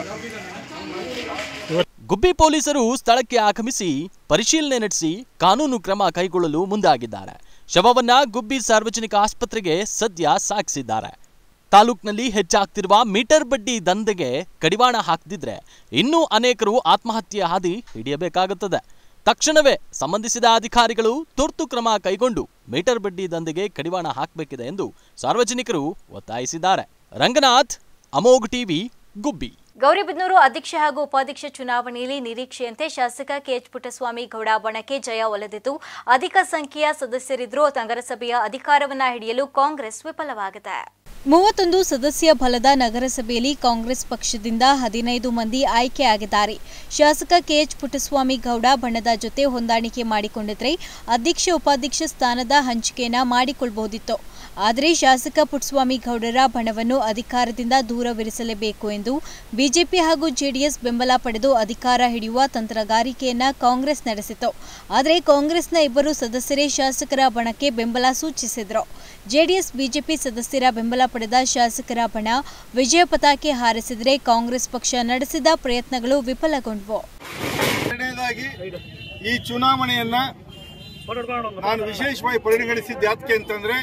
ಗುಬ್ಬಿ ಪೊಲೀಸರು ಸ್ಥಳಕ್ಕೆ ಆಗಮಿಸಿ ಪರಿಶೀಲನೆ ನಡೆಸಿ ಕಾನೂನು ಕ್ರಮ ಕೈಗೊಳ್ಳಲು ಮುಂದಾಗಿದ್ದಾರೆ ಶವವನ್ನ ಗುಬ್ಬಿ ಸಾರ್ವಜನಿಕ ಆಸ್ಪತ್ರೆಗೆ ಸದ್ಯ ಸಾಗಿಸಿದ್ದಾರೆ ತಾಲೂಕಿನಲ್ಲಿ ಹೆಚ್ಚಾಗ್ತಿರುವ ಮೀಟರ್ ಬಡ್ಡಿ ದಂಧೆಗೆ ಕಡಿವಾಣ ಹಾಕದಿದ್ರೆ ಇನ್ನೂ ಅನೇಕರು ಆತ್ಮಹತ್ಯೆ ಹಾದಿ ಹಿಡಿಯಬೇಕಾಗುತ್ತದೆ ತಕ್ಷಣವೇ ಸಂಬಂಧಿಸಿದ ಅಧಿಕಾರಿಗಳು ತುರ್ತು ಕ್ರಮ ಕೈಗೊಂಡು ಮೀಟರ್ ಬಡ್ಡಿ ದಂಧೆಗೆ ಕಡಿವಾಣ ಹಾಕಬೇಕಿದೆ ಎಂದು ಸಾರ್ವಜನಿಕರು ಒತ್ತಾಯಿಸಿದ್ದಾರೆ ರಂಗನಾಥ್ ಅಮೋಘ್ ಟಿವಿ ಗುಬ್ಬಿ ಗೌರಿಬಿದನೂರು ಅಧ್ಯಕ್ಷ ಹಾಗೂ ಉಪಾಧ್ಯಕ್ಷ ಚುನಾವಣೆಯಲ್ಲಿ ನಿರೀಕ್ಷೆಯಂತೆ ಶಾಸಕ ಕೆಎಚ್ ಪುಟ್ಟಸ್ವಾಮಿ ಗೌಡ ಬಣಕ್ಕೆ ಜಯ ಒಲಿದಿದ್ದು ಅಧಿಕ ಸಂಖ್ಯೆಯ ಸದಸ್ಯರಿದ್ರೂ ನಗರಸಭೆಯ ಅಧಿಕಾರವನ್ನ ಹಿಡಿಯಲು ಕಾಂಗ್ರೆಸ್ ವಿಫಲವಾಗಿದೆ ಮೂವತ್ತೊಂದು ಸದಸ್ಯ ಬಲದ ನಗರಸಭೆಯಲ್ಲಿ ಕಾಂಗ್ರೆಸ್ ಪಕ್ಷದಿಂದ ಹದಿನೈದು ಮಂದಿ ಆಯ್ಕೆಯಾಗಿದ್ದಾರೆ ಶಾಸಕ ಕೆಎಚ್ ಪುಟ್ಟಸ್ವಾಮಿ ಗೌಡ ಬಣದ ಜೊತೆ ಹೊಂದಾಣಿಕೆ ಮಾಡಿಕೊಂಡಿದ್ರೆ ಅಧ್ಯಕ್ಷ ಉಪಾಧ್ಯಕ್ಷ ಸ್ಥಾನದ ಹಂಚಿಕೆಯನ್ನ ಮಾಡಿಕೊಳ್ಳಬಹುದಿತ್ತು ಆದರೆ ಶಾಸಕ ಪುಟ್ಟಸ್ವಾಮಿ ಗೌಡರ ಬಣವನ್ನು ಅಧಿಕಾರದಿಂದ ದೂರವಿರಿಸಲೇಬೇಕು ಎಂದು ಬಿಜೆಪಿ ಹಾಗೂ ಜೆಡಿಎಸ್ ಬೆಂಬಲ ಪಡೆದು ಅಧಿಕಾರ ಹಿಡಿಯುವ ತಂತ್ರಗಾರಿಕೆಯನ್ನ ಕಾಂಗ್ರೆಸ್ ನಡೆಸಿತು ಆದರೆ ಕಾಂಗ್ರೆಸ್ನ ಇಬ್ಬರು ಸದಸ್ಯರೇ ಶಾಸಕರ ಬಣಕ್ಕೆ ಬೆಂಬಲ ಸೂಚಿಸಿದರು ಜೆಡಿಎಸ್ ಬಿಜೆಪಿ ಸದಸ್ಯರ ಬೆಂಬಲ ಪಡೆದ ಶಾಸಕರ ಬಣ ವಿಜಯ ಪತಾಕೆ ಹಾರಿಸಿದರೆ ಕಾಂಗ್ರೆಸ್ ಪಕ್ಷ ನಡೆಸಿದ ಪ್ರಯತ್ನಗಳು ವಿಫಲಗೊಂಡವು ಎರಡನೇದಾಗಿ ಈ ಚುನಾವಣೆಯನ್ನ ನಾನು ವಿಶೇಷವಾಗಿ ಪರಿಗಣಿಸಿದ್ದು ಯಾಕೆ ಅಂತಂದ್ರೆ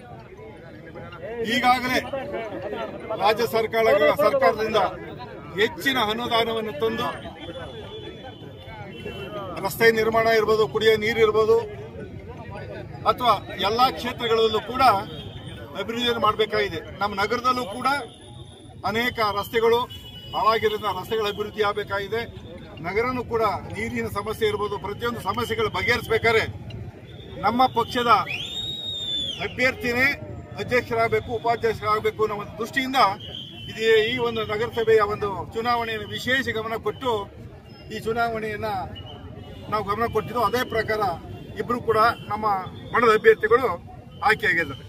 ಈಗಾಗಲೇ ರಾಜ್ಯ ಸರ್ಕಾರ ಸರ್ಕಾರದಿಂದ ಹೆಚ್ಚಿನ ಅನುದಾನವನ್ನು ತಂದು ರಸ್ತೆ ನಿರ್ಮಾಣ ಇರ್ಬೋದು ಕುಡಿಯೋ ನೀರು ಇರ್ಬೋದು ಅಥವಾ ಎಲ್ಲಾ ಕ್ಷೇತ್ರಗಳಲ್ಲೂ ಕೂಡ ಅಭಿವೃದ್ಧಿಯನ್ನು ಮಾಡಬೇಕಾಗಿದೆ ನಮ್ಮ ನಗರದಲ್ಲೂ ಕೂಡ ಅನೇಕ ರಸ್ತೆಗಳು ಹಾಳಾಗಿರೋದ್ರಿಂದ ರಸ್ತೆಗಳ ಅಭಿವೃದ್ಧಿ ಆಗಬೇಕಾಗಿದೆ ನಗರನೂ ಕೂಡ ನೀರಿನ ಸಮಸ್ಯೆ ಇರ್ಬೋದು ಪ್ರತಿಯೊಂದು ಸಮಸ್ಯೆಗಳು ಬಗೆಹರಿಸಬೇಕಾದ್ರೆ ನಮ್ಮ ಪಕ್ಷದ ಅಭ್ಯರ್ಥಿನೇ ಅಧ್ಯಕ್ಷರಾಗಬೇಕು ಉಪಾಧ್ಯಕ್ಷರಾಗಬೇಕು ಅನ್ನೋ ಒಂದು ದೃಷ್ಟಿಯಿಂದ ಇದು ಈ ಒಂದು ನಗರಸಭೆಯ ಒಂದು ಚುನಾವಣೆಯನ್ನು ವಿಶೇಷ ಗಮನ ಕೊಟ್ಟು ಈ ಚುನಾವಣೆಯನ್ನ ನಾವು ಗಮನ ಕೊಟ್ಟಿದ್ದು ಅದೇ ಪ್ರಕಾರ ಇಬ್ರು ಕೂಡ ನಮ್ಮ ಬಣದ ಅಭ್ಯರ್ಥಿಗಳು ಆಯ್ಕೆಯಾಗಿದ್ದಾರೆ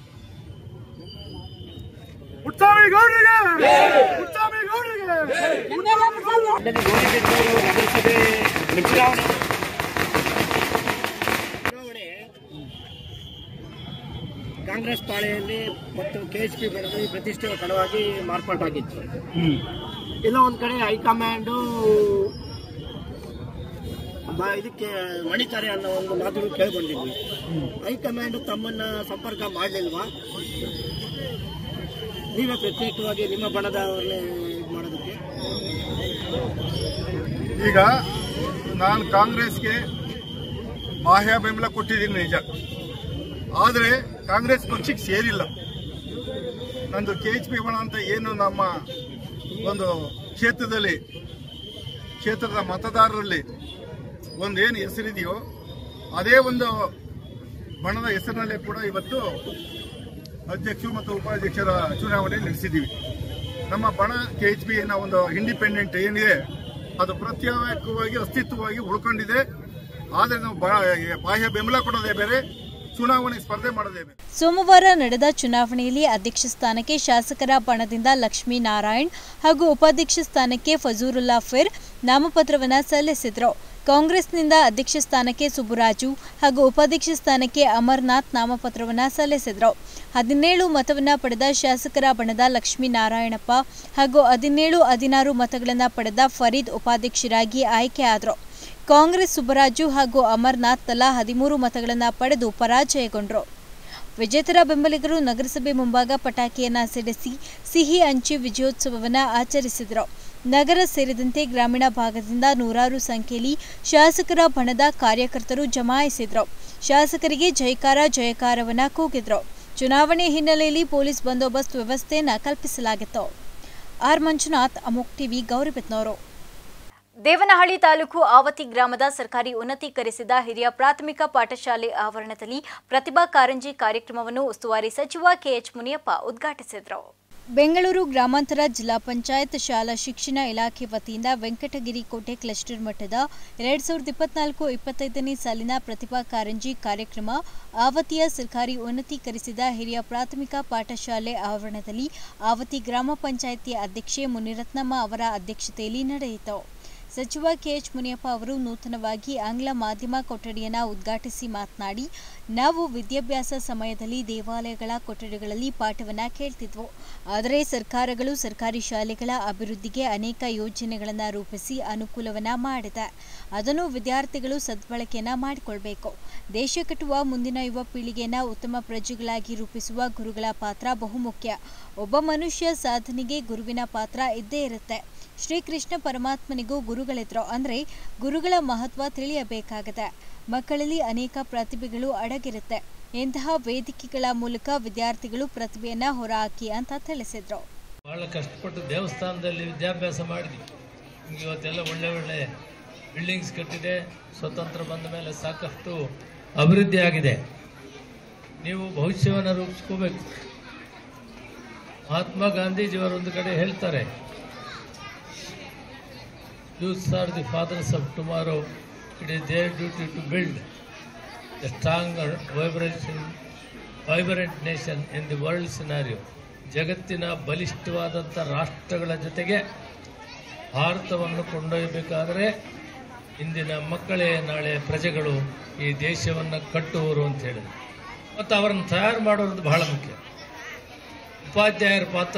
ಉತ್ಸಾಹಿ ಗೌಡ್ರಿಗೆ ಉತ್ಸಾಹಿ ಗೌಡ್ರಿಗೆ ಕಾಂಗ್ರೆಸ್ ಪಾಳೆಯಲ್ಲಿ ಮತ್ತು ಕೆ ಎಚ್ ಪಿ ಬೆಳವಣಿಗೆ ಪ್ರತಿಷ್ಠೆಯ ಕಡವಾಗಿ ಮಾರ್ಪಾಟಾಗಿತ್ತು ಇಲ್ಲ ಒಂದು ಕಡೆ ಹೈಕಮಾಂಡು ಬ- ಇದಕ್ಕೆ ಮಣಿತಾರೆ ಅನ್ನೋ ಒಂದು ಮಾತುಗಳು ಕೇಳ್ಕೊಂಡಿದ್ವಿ ಹೈಕಮಾಂಡ್ ತಮ್ಮನ್ನ ಸಂಪರ್ಕ ಮಾಡಲಿಲ್ವಾ ನೀವೇ ಪ್ರತ್ಯೇಕವಾಗಿ ನಿಮ್ಮ ಬಣದವ್ರನ್ನೇ ಇದು ಮಾಡೋದಕ್ಕೆ ಈಗ ನಾನು ಕಾಂಗ್ರೆಸ್ಗೆ ಬಾಹ್ಯ ಬೆಂಬಲ ಕೊಟ್ಟಿದ್ದೀನಿ ನಿಜ ಆದರೆ ಕಾಂಗ್ರೆಸ್ ಪಕ್ಷಕ್ಕೆ ಸೇರಿಲ್ಲ ನಂದು ಕೆ ಎಚ್ ಪಿ ಬಣ ಅಂತ ಏನು ನಮ್ಮ ಒಂದು ಕ್ಷೇತ್ರದಲ್ಲಿ ಕ್ಷೇತ್ರದ ಮತದಾರರಲ್ಲಿ ಒಂದೇನು ಹೆಸರಿದೆಯೋ ಅದೇ ಒಂದು ಬಣದ ಹೆಸರಿನಲ್ಲೇ ಕೂಡ ಇವತ್ತು ಅಧ್ಯಕ್ಷರು ಮತ್ತು ಉಪಾಧ್ಯಕ್ಷರ ಚುನಾವಣೆ ನಡೆಸಿದ್ದೀವಿ ನಮ್ಮ ಬಣ ಕೆ ಎಚ್ ಬಿ ಒಂದು ಇಂಡಿಪೆಂಡೆಂಟ್ ಏನಿದೆ ಅದು ಪ್ರತ್ಯೇಕವಾಗಿ ಅಸ್ತಿತ್ವವಾಗಿ ಉಳ್ಕೊಂಡಿದೆ ಆದರೆ ನಾವು ಬಾ- ಬಾಹ್ಯ ಬೆಂಬಲ ಕೊಡೋದೇ ಬೇರೆ ಚುನಾವಣೆ ಸ್ಪರ್ಧೆ ಮಾಡೋದೇ ಬೇರೆ ಸೋಮವಾರ ನಡೆದ ಚುನಾವಣೆಯಲ್ಲಿ ಅಧ್ಯಕ್ಷ ಸ್ಥಾನಕ್ಕೆ ಶಾಸಕರ ಬಣದಿಂದ ಲಕ್ಷ್ಮೀ ನಾರಾಯಣ್ ಹಾಗೂ ಉಪಾಧ್ಯಕ್ಷ ಸ್ಥಾನಕ್ಕೆ ಫಜೂರುಲ್ಲಾ ಫಿರ್ ನಾಮಪತ್ರವನ್ನ ಸಲ್ಲಿಸಿದ್ರು ಕಾಂಗ್ರೆಸ್ನಿಂದ ಅಧ್ಯಕ್ಷ ಸ್ಥಾನಕ್ಕೆ ಸುಬ್ಬುರಾಜು ಹಾಗೂ ಉಪಾಧ್ಯಕ್ಷ ಸ್ಥಾನಕ್ಕೆ ಅಮರ್ನಾಥ್ ನಾಮಪತ್ರವನ್ನ ಸಲ್ಲಿಸಿದ್ರು ಹದಿನೇಳು ಮತವನ್ನ ಪಡೆದ ಶಾಸಕರ ಬಣದ ಲಕ್ಷ್ಮೀ ನಾರಾಯಣಪ್ಪ ಹಾಗೂ ಹದಿನೇಳು ಹದಿನಾರು ಮತಗಳನ್ನ ಪಡೆದ ಫರೀದ್ ಉಪಾಧ್ಯಕ್ಷರಾಗಿ ಆಯ್ಕೆಯಾದರು ಕಾಂಗ್ರೆಸ್ ಸುಬ್ಬರಾಜು ಹಾಗೂ ಅಮರ್ನಾಥ್ ತಲಾ ಹದಿಮೂರು ಮತಗಳನ್ನು ಪಡೆದು ಪರಾಜಯಗೊಂಡರು ವಿಜೇತರ ಬೆಂಬಲಿಗರು ನಗರಸಭೆ ಮುಂಭಾಗ ಪಟಾಕಿಯನ್ನ ಸಿಡಿಸಿ ಸಿಹಿ ಹಂಚಿ ವಿಜಯೋತ್ಸವವನ್ನು ಆಚರಿಸಿದರು ನಗರ ಸೇರಿದಂತೆ ಗ್ರಾಮೀಣ ಭಾಗದಿಂದ ನೂರಾರು ಸಂಖ್ಯೆಯಲ್ಲಿ ಶಾಸಕರ ಬಣದ ಕಾರ್ಯಕರ್ತರು ಜಮಾಯಿಸಿದ್ರು ಶಾಸಕರಿಗೆ ಜಯಕಾರ ಜಯಕಾರವನ್ನ ಕೂಗಿದ್ರು ಚುನಾವಣೆ ಹಿನ್ನೆಲೆಯಲ್ಲಿ ಪೊಲೀಸ್ ಬಂದೋಬಸ್ತ್ ವ್ಯವಸ್ಥೆಯನ್ನ ಕಲ್ಪಿಸಲಾಗಿತ್ತು ಆರ್ ಮಂಜುನಾಥ್ ಅಮೋಕ್ ಟಿವಿ ಗೌರಿಬಿತ್ನೂರು ದೇವನಹಳ್ಳಿ ತಾಲೂಕು ಆವತಿ ಗ್ರಾಮದ ಸರ್ಕಾರಿ ಉನ್ನತೀಕರಿಸಿದ ಹಿರಿಯ ಪ್ರಾಥಮಿಕ ಪಾಠಶಾಲೆ ಆವರಣದಲ್ಲಿ ಪ್ರತಿಭಾ ಕಾರಂಜಿ ಕಾರ್ಯಕ್ರಮವನ್ನು ಉಸ್ತುವಾರಿ ಸಚಿವ ಕೆಎಚ್ ಮುನಿಯಪ್ಪ ಉದ್ಘಾಟಿಸಿದರು ಬೆಂಗಳೂರು ಗ್ರಾಮಾಂತರ ಜಿಲ್ಲಾ ಪಂಚಾಯತ್ ಶಾಲಾ ಶಿಕ್ಷಣ ಇಲಾಖೆ ವತಿಯಿಂದ ವೆಂಕಟಗಿರಿ ಕೋಟೆ ಕ್ಲಸ್ಟರ್ ಮಟ್ಟದ ಎರಡ್ ಸಾವಿರದ ಇಪ್ಪತ್ನಾಲ್ಕು ಇಪ್ಪತ್ತೈದನೇ ಸಾಲಿನ ಪ್ರತಿಭಾ ಕಾರಂಜಿ ಕಾರ್ಯಕ್ರಮ ಆವತಿಯ ಸರ್ಕಾರಿ ಉನ್ನತೀಕರಿಸಿದ ಹಿರಿಯ ಪ್ರಾಥಮಿಕ ಪಾಠಶಾಲೆ ಆವರಣದಲ್ಲಿ ಆವತಿ ಗ್ರಾಮ ಪಂಚಾಯಿತಿ ಅಧ್ಯಕ್ಷೆ ಮುನಿರತ್ನಮ್ಮ ಅವರ ಅಧ್ಯಕ್ಷತೆಯಲ್ಲಿ ನಡೆಯಿತು ಸಚಿವ ಕೆಎಚ್ ಮುನಿಯಪ್ಪ ಅವರು ನೂತನವಾಗಿ ಆಂಗ್ಲ ಮಾಧ್ಯಮ ಕೊಠಡಿಯನ್ನು ಉದ್ಘಾಟಿಸಿ ಮಾತನಾಡಿ ನಾವು ವಿದ್ಯಾಭ್ಯಾಸ ಸಮಯದಲ್ಲಿ ದೇವಾಲಯಗಳ ಕೊಠಡಿಗಳಲ್ಲಿ ಪಾಠವನ್ನು ಕೇಳ್ತಿದ್ವು ಆದರೆ ಸರ್ಕಾರಗಳು ಸರ್ಕಾರಿ ಶಾಲೆಗಳ ಅಭಿವೃದ್ಧಿಗೆ ಅನೇಕ ಯೋಜನೆಗಳನ್ನು ರೂಪಿಸಿ ಅನುಕೂಲವನ್ನು ಮಾಡಿದೆ ಅದನ್ನು ವಿದ್ಯಾರ್ಥಿಗಳು ಸದ್ಬಳಕೆಯನ್ನು ಮಾಡಿಕೊಳ್ಬೇಕು ದೇಶ ಕಟ್ಟುವ ಮುಂದಿನ ಯುವ ಪೀಳಿಗೆಯನ್ನು ಉತ್ತಮ ಪ್ರಜೆಗಳಾಗಿ ರೂಪಿಸುವ ಗುರುಗಳ ಪಾತ್ರ ಬಹುಮುಖ್ಯ ಒಬ್ಬ ಮನುಷ್ಯ ಸಾಧನೆಗೆ ಗುರುವಿನ ಪಾತ್ರ ಇದ್ದೇ ಇರುತ್ತೆ ಶ್ರೀಕೃಷ್ಣ ಪರಮಾತ್ಮನಿಗೂ ಗುರುಗಳಿದ್ರು ಅಂದರೆ ಗುರುಗಳ ಮಹತ್ವ ತಿಳಿಯಬೇಕಾಗದೆ ಮಕ್ಕಳಲ್ಲಿ ಅನೇಕ ಪ್ರತಿಭೆಗಳು ಅಡಗಿರುತ್ತೆ ಇಂತಹ ವೇದಿಕೆಗಳ ಮೂಲಕ ವಿದ್ಯಾರ್ಥಿಗಳು ಪ್ರತಿಭೆಯನ್ನ ಹೊರಹಾಕಿ ಅಂತ ತಿಳಿಸಿದ್ರು ಭಾಳ ಕಷ್ಟಪಟ್ಟು ದೇವಸ್ಥಾನದಲ್ಲಿ ವಿದ್ಯಾಭ್ಯಾಸ ಮಾಡಿದ್ವಿ ನಿಮ್ಗೆ ಇವತ್ತೆಲ್ಲ ಒಳ್ಳೆ ಒಳ್ಳೆ ಬಿಲ್ಡಿಂಗ್ಸ್ ಕಟ್ಟಿದೆ ಸ್ವತಂತ್ರ ಬಂದ ಮೇಲೆ ಸಾಕಷ್ಟು ಅಭಿವೃದ್ಧಿ ಆಗಿದೆ ನೀವು ಭವಿಷ್ಯವನ್ನು ರೂಪಿಸ್ಕೋಬೇಕು ಮಹಾತ್ಮ ಗಾಂಧೀಜಿಯವರು ಒಂದು ಕಡೆ ಹೇಳ್ತಾರೆ youths are the fathers of tomorrow it is their duty to build the strong vibration vibrant nation in the world scenario ಜಗತ್ತಿನ ಬಲಿಷ್ಠವಾದಂಥ ರಾಷ್ಟ್ರಗಳ ಜೊತೆಗೆ ಭಾರತವನ್ನು ಕೊಂಡೊಯ್ಯಬೇಕಾದರೆ ಇಂದಿನ ಮಕ್ಕಳೇ ನಾಳೆ ಪ್ರಜೆಗಳು ಈ ದೇಶವನ್ನು ಕಟ್ಟುವರು ಅಂತ ಹೇಳಿದ್ರು ಮತ್ತು ಅವರನ್ನು ತಯಾರು ಮಾಡೋದು ಬಹಳ ಮುಖ್ಯ ಉಪಾಧ್ಯಾಯರ ಪಾತ್ರ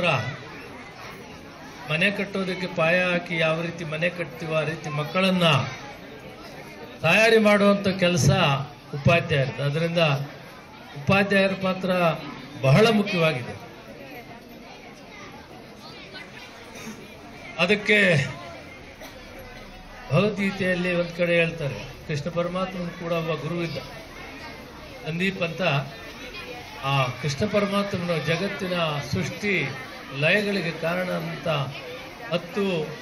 ಮನೆ ಕಟ್ಟೋದಕ್ಕೆ ಪಾಯ ಹಾಕಿ ಯಾವ ರೀತಿ ಮನೆ ಕಟ್ತೀವೋ ಆ ರೀತಿ ಮಕ್ಕಳನ್ನ ತಯಾರಿ ಮಾಡುವಂಥ ಕೆಲಸ ಉಪಾಧ್ಯಾಯರದ್ದು ಅದರಿಂದ ಉಪಾಧ್ಯಾಯರ ಪಾತ್ರ ಬಹಳ ಮುಖ್ಯವಾಗಿದೆ ಅದಕ್ಕೆ ಭಗವದ್ಗೀತೆಯಲ್ಲಿ ಒಂದು ಕಡೆ ಹೇಳ್ತಾರೆ ಕೃಷ್ಣ ಪರಮಾತ್ಮನು ಕೂಡ ಒಬ್ಬ ಗುರುವಿದ್ದ ಸಂದೀಪ್ ಅಂತ ಆ ಕೃಷ್ಣ ಪರಮಾತ್ಮನು ಜಗತ್ತಿನ ಸೃಷ್ಟಿ ಲಯಗಳಿಗೆ ಕಾರಣ ಅಂತ ಹತ್ತು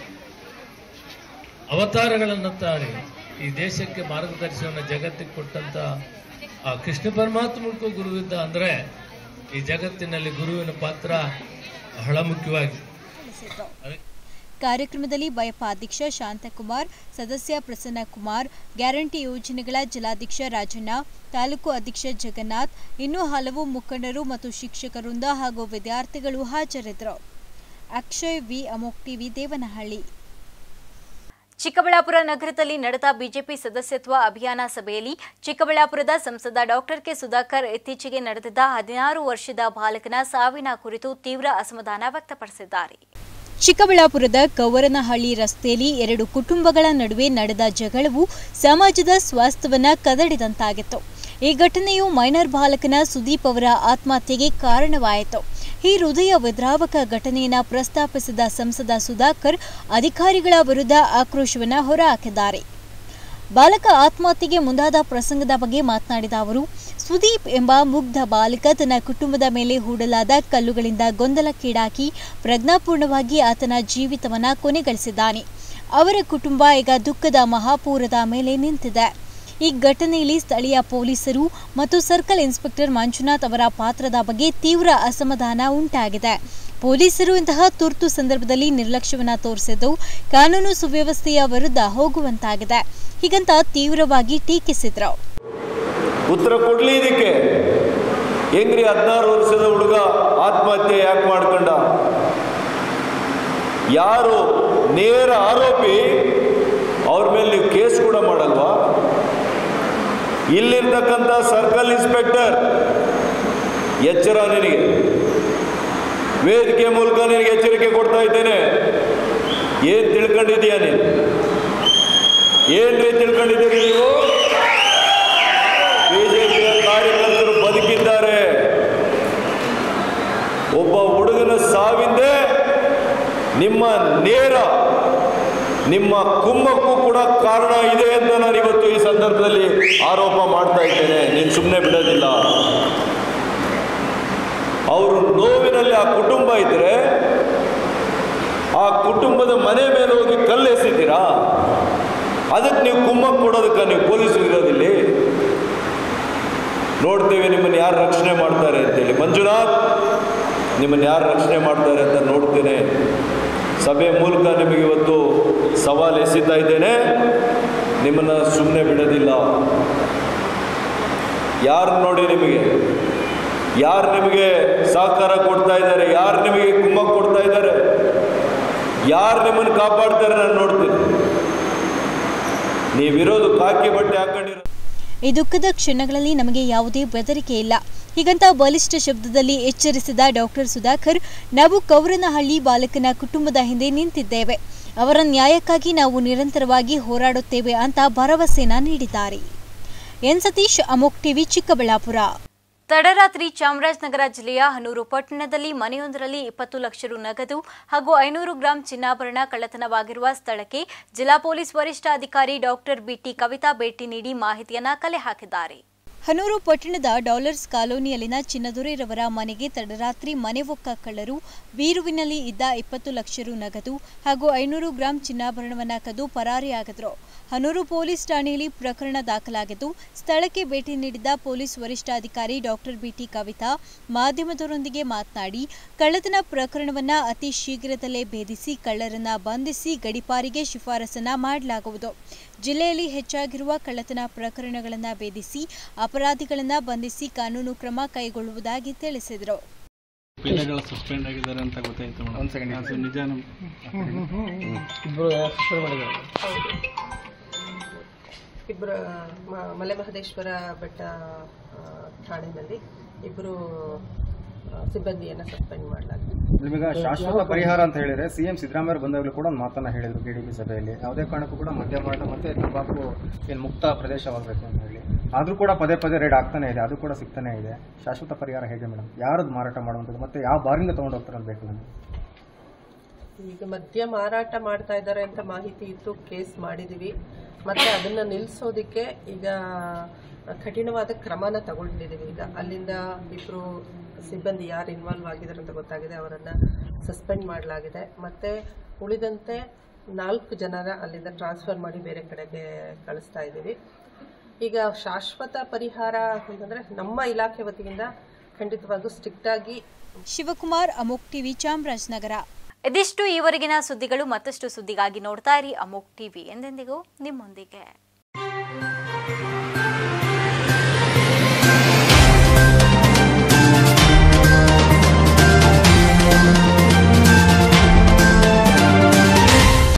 ಅವತಾರಗಳನ್ನು ತಾರಿ ಈ ದೇಶಕ್ಕೆ ಮಾರ್ಗದರ್ಶನವನ್ನು ಜಗತ್ತಿಗೆ ಕೊಟ್ಟಂತ ಆ ಕೃಷ್ಣ ಪರಮಾತ್ಮಕ್ಕೂ ಗುರುವಿದ್ದ ಅಂದರೆ ಈ ಜಗತ್ತಿನಲ್ಲಿ ಗುರುವಿನ ಪಾತ್ರ ಬಹಳ ಮುಖ್ಯವಾಗಿದೆ ಕಾರ್ಯಕ್ರಮದಲ್ಲಿ ಬಯಪ ಅಧ್ಯಕ್ಷ ಶಾಂತಕುಮಾರ್ ಸದಸ್ಯ ಪ್ರಸನ್ನ ಕುಮಾರ್ ಗ್ಯಾರಂಟಿ ಯೋಜನೆಗಳ ಜಿಲ್ಲಾಧ್ಯಕ್ಷ ರಾಜಣ್ಣ ತಾಲೂಕು ಅಧ್ಯಕ್ಷ ಜಗನ್ನಾಥ್ ಇನ್ನೂ ಹಲವು ಮುಖಂಡರು ಮತ್ತು ಶಿಕ್ಷಕರಿಂದ ಹಾಗೂ ವಿದ್ಯಾರ್ಥಿಗಳು ಹಾಜರಿದ್ದರು ಅಕ್ಷಯ್ ವಿ ಅಮೋಕ್ ಟಿವಿ ದೇವನಹಳ್ಳಿ ಚಿಕ್ಕಬಳ್ಳಾಪುರ ನಗರದಲ್ಲಿ ನಡೆದ ಬಿಜೆಪಿ ಸದಸ್ಯತ್ವ ಅಭಿಯಾನ ಸಭೆಯಲ್ಲಿ ಚಿಕ್ಕಬಳ್ಳಾಪುರದ ಸಂಸದ ಡಾಕ್ಟರ್ ಕೆ ಸುಧಾಕರ್ ಇತ್ತೀಚೆಗೆ ನಡೆದಿದ್ದ ಹದಿನಾರು ವರ್ಷದ ಬಾಲಕನ ಸಾವಿನ ಕುರಿತು ತೀವ್ರ ಅಸಮಾಧಾನ ವ್ಯಕ್ತಪಡಿಸಿದ್ದಾರೆ ಚಿಕ್ಕಬಳ್ಳಾಪುರದ ಕವರನಹಳ್ಳಿ ರಸ್ತೆಯಲ್ಲಿ ಎರಡು ಕುಟುಂಬಗಳ ನಡುವೆ ನಡೆದ ಜಗಳವು ಸಮಾಜದ ಸ್ವಾಸ್ಥ್ಯವನ್ನ ಕದಡಿದಂತಾಗಿತ್ತು ಈ ಘಟನೆಯು ಮೈನರ್ ಬಾಲಕನ ಸುದೀಪ್ ಅವರ ಆತ್ಮಹತ್ಯೆಗೆ ಕಾರಣವಾಯಿತು ಈ ಹೃದಯ ವಿದ್ರಾವಕ ಘಟನೆಯನ್ನು ಪ್ರಸ್ತಾಪಿಸಿದ ಸಂಸದ ಸುಧಾಕರ್ ಅಧಿಕಾರಿಗಳ ವಿರುದ್ಧ ಆಕ್ರೋಶವನ್ನ ಹೊರಹಾಕಿದ್ದಾರೆ ಬಾಲಕ ಆತ್ಮಹತ್ಯೆಗೆ ಮುಂದಾದ ಪ್ರಸಂಗದ ಬಗ್ಗೆ ಮಾತನಾಡಿದ ಅವರು ಸುದೀಪ್ ಎಂಬ ಮುಗ್ಧ ಬಾಲಕ ತನ್ನ ಕುಟುಂಬದ ಮೇಲೆ ಹೂಡಲಾದ ಕಲ್ಲುಗಳಿಂದ ಗೊಂದಲಕ್ಕೀಡಾಗಿ ಪ್ರಜ್ಞಾಪೂರ್ಣವಾಗಿ ಆತನ ಜೀವಿತವನ್ನ ಕೊನೆಗಳಿಸಿದ್ದಾನೆ ಅವರ ಕುಟುಂಬ ಈಗ ದುಃಖದ ಮಹಾಪೂರದ ಮೇಲೆ ನಿಂತಿದೆ ಈ ಘಟನೆಯಲ್ಲಿ ಸ್ಥಳೀಯ ಪೊಲೀಸರು ಮತ್ತು ಸರ್ಕಲ್ ಇನ್ಸ್ಪೆಕ್ಟರ್ ಮಂಜುನಾಥ್ ಅವರ ಪಾತ್ರದ ಬಗ್ಗೆ ತೀವ್ರ ಅಸಮಾಧಾನ ಉಂಟಾಗಿದೆ ಪೊಲೀಸರು ಇಂತಹ ತುರ್ತು ಸಂದರ್ಭದಲ್ಲಿ ನಿರ್ಲಕ್ಷ್ಯವನ್ನ ತೋರಿಸಿದ್ದು ಕಾನೂನು ಸುವ್ಯವಸ್ಥೆಯ ವಿರುದ್ಧ ಹೋಗುವಂತಾಗಿದೆ ಹೀಗಂತ ತೀವ್ರವಾಗಿ ಟೀಕಿಸಿದ್ರು ಉತ್ತರ ಕೊಡ್ಲಿ ಇದಕ್ಕೆ ಹೆಂಗ್ರಿ ಹದಿನಾರು ವರ್ಷದ ಹುಡುಗ ಆತ್ಮಹತ್ಯೆ ಯಾಕೆ ಮಾಡ್ಕೊಂಡ ಯಾರು ನೇರ ಆರೋಪಿ ಅವ್ರ ಮೇಲೆ ನೀವು ಕೇಸ್ ಕೂಡ ಮಾಡಲ್ವಾ ಇಲ್ಲಿರ್ತಕ್ಕಂಥ ಸರ್ಕಲ್ ಇನ್ಸ್ಪೆಕ್ಟರ್ ಎಚ್ಚರ ನಿನಗೆ ವೇದಿಕೆ ಮೂಲಕ ನಿನಗೆ ಎಚ್ಚರಿಕೆ ಕೊಡ್ತಾ ಇದ್ದೇನೆ ಏನ್ ತಿಳ್ಕೊಂಡಿದೀಯ ನೀನು ಏನ್ರಿ ತಿಳ್ಕೊಂಡಿದ್ದೀರಿ ನೀವು ಬಿಜೆಪಿಯ ಕಾರ್ಯಕರ್ತರು ಬದುಕಿದ್ದಾರೆ ಒಬ್ಬ ಹುಡುಗನ ಸಾವಿಂದೇ ನಿಮ್ಮ ನೇರ ನಿಮ್ಮ ಕುಮ್ಮಕ್ಕೂ ಕೂಡ ಕಾರಣ ಇದೆ ಅಂತ ನಾನು ಇವತ್ತು ಈ ಸಂದರ್ಭದಲ್ಲಿ ಆರೋಪ ಮಾಡ್ತಾ ಇದ್ದೇನೆ ನೀನು ಸುಮ್ಮನೆ ಬಿಡೋದಿಲ್ಲ ಅವರು ನೋವಿನಲ್ಲಿ ಆ ಕುಟುಂಬ ಇದ್ರೆ ಆ ಕುಟುಂಬದ ಮನೆ ಮೇಲೆ ಹೋಗಿ ಕಲ್ಲು ಎಸಿದ್ದೀರಾ ಅದಕ್ಕೆ ನೀವು ಕುಮ್ಮಕ್ಕೆ ಕೊಡೋದಕ್ಕೆ ನೀವು ಪೊಲೀಸರು ಇರೋದಿಲ್ಲಿ ನೋಡ್ತೇವೆ ನಿಮ್ಮನ್ನು ಯಾರು ರಕ್ಷಣೆ ಮಾಡ್ತಾರೆ ಅಂತೇಳಿ ಮಂಜುನಾಥ್ ನಿಮ್ಮನ್ನು ಯಾರು ರಕ್ಷಣೆ ಮಾಡ್ತಾರೆ ಅಂತ ನೋಡ್ತೇನೆ ಸಭೆ ಮೂಲಕ ನಿಮಗೆ ಇವತ್ತು ಸವಾಲು ಎಸಿತಾ ಇದ್ದೇನೆ ನಿಮ್ಮನ್ನು ಸುಮ್ಮನೆ ಬಿಡೋದಿಲ್ಲ ಯಾರು ನೋಡಿ ನಿಮಗೆ ಯಾರು ನಿಮಗೆ ಸಹಕಾರ ಕೊಡ್ತಾ ಇದ್ದಾರೆ ಯಾರು ನಿಮಗೆ ಕುಮ್ಮಕ್ ಕೊಡ್ತಾ ಇದ್ದಾರೆ ಯಾರು ನಿಮ್ಮನ್ನು ಕಾಪಾಡ್ತಾರೆ ನಾನು ನೋಡ್ತೀನಿ ನೀವಿರೋದು ಕಾಕಿ ಬಟ್ಟೆ ಹಾಕೊಂಡಿರೋ ಈ ದುಃಖದ ಕ್ಷಣಗಳಲ್ಲಿ ನಮಗೆ ಯಾವುದೇ ಬೆದರಿಕೆ ಇಲ್ಲ ಹೀಗಂತ ಬಲಿಷ್ಠ ಶಬ್ದದಲ್ಲಿ ಎಚ್ಚರಿಸಿದ ಡಾಕ್ಟರ್ ಸುಧಾಕರ್ ನಾವು ಕೌರನಹಳ್ಳಿ ಬಾಲಕನ ಕುಟುಂಬದ ಹಿಂದೆ ನಿಂತಿದ್ದೇವೆ ಅವರ ನ್ಯಾಯಕ್ಕಾಗಿ ನಾವು ನಿರಂತರವಾಗಿ ಹೋರಾಡುತ್ತೇವೆ ಅಂತ ಭರವಸೆನ ನೀಡಿದ್ದಾರೆ ಎನ್ ಸತೀಶ್ ಅಮೋಕ್ ಟಿವಿ ಚಿಕ್ಕಬಳ್ಳಾಪುರ ತಡರಾತ್ರಿ ಚಾಮರಾಜನಗರ ಜಿಲ್ಲೆಯ ಹನೂರು ಪಟ್ಟಣದಲ್ಲಿ ಮನೆಯೊಂದರಲ್ಲಿ ಇಪ್ಪತ್ತು ಲಕ್ಷ ರು ನಗದು ಹಾಗೂ ಐನೂರು ಗ್ರಾಂ ಚಿನ್ನಾಭರಣ ಕಳ್ಳತನವಾಗಿರುವ ಸ್ಥಳಕ್ಕೆ ಜಿಲ್ಲಾ ಪೊಲೀಸ್ ವರಿಷ್ಠಾಧಿಕಾರಿ ಡಾಕ್ಟರ್ ಬಿಟಿ ಕವಿತಾ ಭೇಟಿ ನೀಡಿ ಮಾಹಿತಿಯನ್ನ ಕಲೆ ಹಾಕಿದ್ದಾರೆ ಹನೂರು ಪಟ್ಟಣದ ಡಾಲರ್ಸ್ ಕಾಲೋನಿಯಲ್ಲಿನ ಚಿನ್ನದೊರೆರವರ ಮನೆಗೆ ತಡರಾತ್ರಿ ಮನೆ ಒಕ್ಕ ಕಳ್ಳರು ಬೀರುವಿನಲ್ಲಿ ಇದ್ದ ಇಪ್ಪತ್ತು ಲಕ್ಷ ರು ನಗದು ಹಾಗೂ ಐನೂರು ಗ್ರಾಂ ಚಿನ್ನಾಭರಣವನ್ನ ಕದ್ದು ಪರಾರಿಯಾಗಿದ್ರು ಹನೂರು ಪೊಲೀಸ್ ಠಾಣೆಯಲ್ಲಿ ಪ್ರಕರಣ ದಾಖಲಾಗಿದ್ದು ಸ್ಥಳಕ್ಕೆ ಭೇಟಿ ನೀಡಿದ ಪೊಲೀಸ್ ವರಿಷ್ಠಾಧಿಕಾರಿ ಡಾಕ್ಟರ್ ಬಿಟಿ ಕವಿತಾ ಮಾಧ್ಯಮದವರೊಂದಿಗೆ ಮಾತನಾಡಿ ಕಳ್ಳತನ ಪ್ರಕರಣವನ್ನ ಅತಿ ಶೀಘ್ರದಲ್ಲೇ ಭೇದಿಸಿ ಕಳ್ಳರನ್ನ ಬಂಧಿಸಿ ಗಡಿಪಾರಿಗೆ ಶಿಫಾರಸನ್ನ ಮಾಡಲಾಗುವುದು ಜಿಲ್ಲೆಯಲ್ಲಿ ಹೆಚ್ಚಾಗಿರುವ ಕಳ್ಳತನ ಪ್ರಕರಣಗಳನ್ನು ಭೇದಿಸಿ ಅಪರಾಧಿಗಳನ್ನ ಬಂಧಿಸಿ ಕಾನೂನು ಕ್ರಮ ಕೈಗೊಳ್ಳುವುದಾಗಿ ತಿಳಿಸಿದರು ಪಿಲ್ಲಗಳು ಸಸ್ಪೆಂಡ್ ಆಗಿದ್ದಾರೆ ಅಂತ ಗೊತ್ತಾಯ್ತು ಮೇಡಮ್ ಒಂದು ಸೆಕೆಂಡ್ ಅದು ನಿಜ ಇಬ್ಬರು ಸಸ್ಪೆಂಡ್ ಮಾಡಿದ್ದಾರೆ ಇಬ್ಬರು ಮಲೆ ಮಹದೇಶ್ವರ ಬೆಟ್ಟ ಆ, ಠಾಣೆಯಲ್ಲಿ ಇಬ್ಬರು ಸಿಬ್ಬಂದಿಯನ್ನು ಸಸ್ಪೆಂಡ್ ಮಾಡಲಾಗಿದೆ ನಿಮಗೆ ಶಾಶ್ವತ ಪರಿಹಾರ ಅಂತ ಹೇಳಿದ್ರೆ ಸಿಎಂ ಸಿದ್ದರಾಮಯ್ಯ ಬಂದಾಗಲೂ ಕೂಡ ಒಂದು ಮಾತನ್ನ ಹೇಳಿದ್ರು ಕೆಡಿಪಿ ಸಭೆಯಲ್ಲಿ ಯಾವುದೇ ಕಾರಣಕ್ಕೂ ಕೂಡ ಮದ್ಯಮಾಟ ಮತ್ತೆ ತಂಬಾಕು ಏನು ಮುಕ್ತ ಪ್ರದೇಶವಾಗಬೇಕು ಅಂತ ಹೇಳಿ ಆದ್ರೂ ಕೂಡ ಪದೇ ಪದೇ ರೇಡ್ ಆಗ್ತಾನೆ ಇದೆ ಅದು ಕೂಡ ಸಿಗ್ತಾನೆ ಇದೆ ಶಾಶ್ವತ ಪರಿಹಾರ ಹೇಗೆ ಮೇಡಮ್ ಯಾರದು ಮಾರಾಟ ಮಾಡುವಂಥದ್ದು ಮತ್ತೆ ಯಾವ ಬಾರಿಂದ ತಗೊಂಡು ಹೋಗ್ತಾರೆ ಅಂತ ಬೇಕು ನನಗೆ ಈಗ ಮದ್ಯ ಮಾರಾಟ ಮಾಡ್ತಾ ಇದ್ದಾರೆ ಅಂತ ಮಾಹಿತಿ ಇತ್ತು ಕೇಸ್ ಮಾಡಿದೀವಿ ಮತ್ತೆ ಅದನ್ನ ನಿಲ್ಲಿಸೋದಕ್ಕೆ ಈಗ ಕಠಿಣವಾದ ಕ್ರಮನ ತಗೊಂಡಿದ್ದೀವಿ ಈಗ ಅಲ್ಲಿಂದ ಇಬ್ರು ಸಿಬ್ಬಂದಿ ಯಾರು ಇನ್ವಾಲ್ವ್ ಆಗಿದ್ದಾರೆ ಅಂತ ಗೊತ್ತಾಗಿದೆ ಅವರನ್ನ ಸಸ್ಪೆಂಡ್ ಮಾಡಲಾಗಿದೆ ಮತ್ತೆ ಉಳಿದಂತೆ ನಾಲ್ಕು ಜನರ ಅಲ್ಲಿಂದ ಟ್ರಾನ್ಸ್ಫರ್ ಮಾಡಿ ಬೇರೆ ಕಡೆಗೆ ಕಳಿಸ್ತಾ ಇದ್ದೀವಿ ಈಗ ಶಾಶ್ವತ ಪರಿಹಾರ ಅಂತಂದ್ರೆ ನಮ್ಮ ಇಲಾಖೆ ವತಿಯಿಂದ ಖಂಡಿತವಾಗೂ ಸ್ಟ್ರಿಕ್ಟ್ ಆಗಿ ಶಿವಕುಮಾರ್ ಅಮೋಕ್ ಟಿವಿ ಚಾಮರಾಜನಗರ ಇದಿಷ್ಟು ಈವರೆಗಿನ ಸುದ್ದಿಗಳು ಮತ್ತಷ್ಟು ಸುದ್ದಿಗಾಗಿ ನೋಡ್ತಾ ಇರಿ ಅಮೋಕ್ ಟಿವಿ ಎಂದೆಂದಿಗೂ ನಿಮ್ಮೊಂದಿಗೆ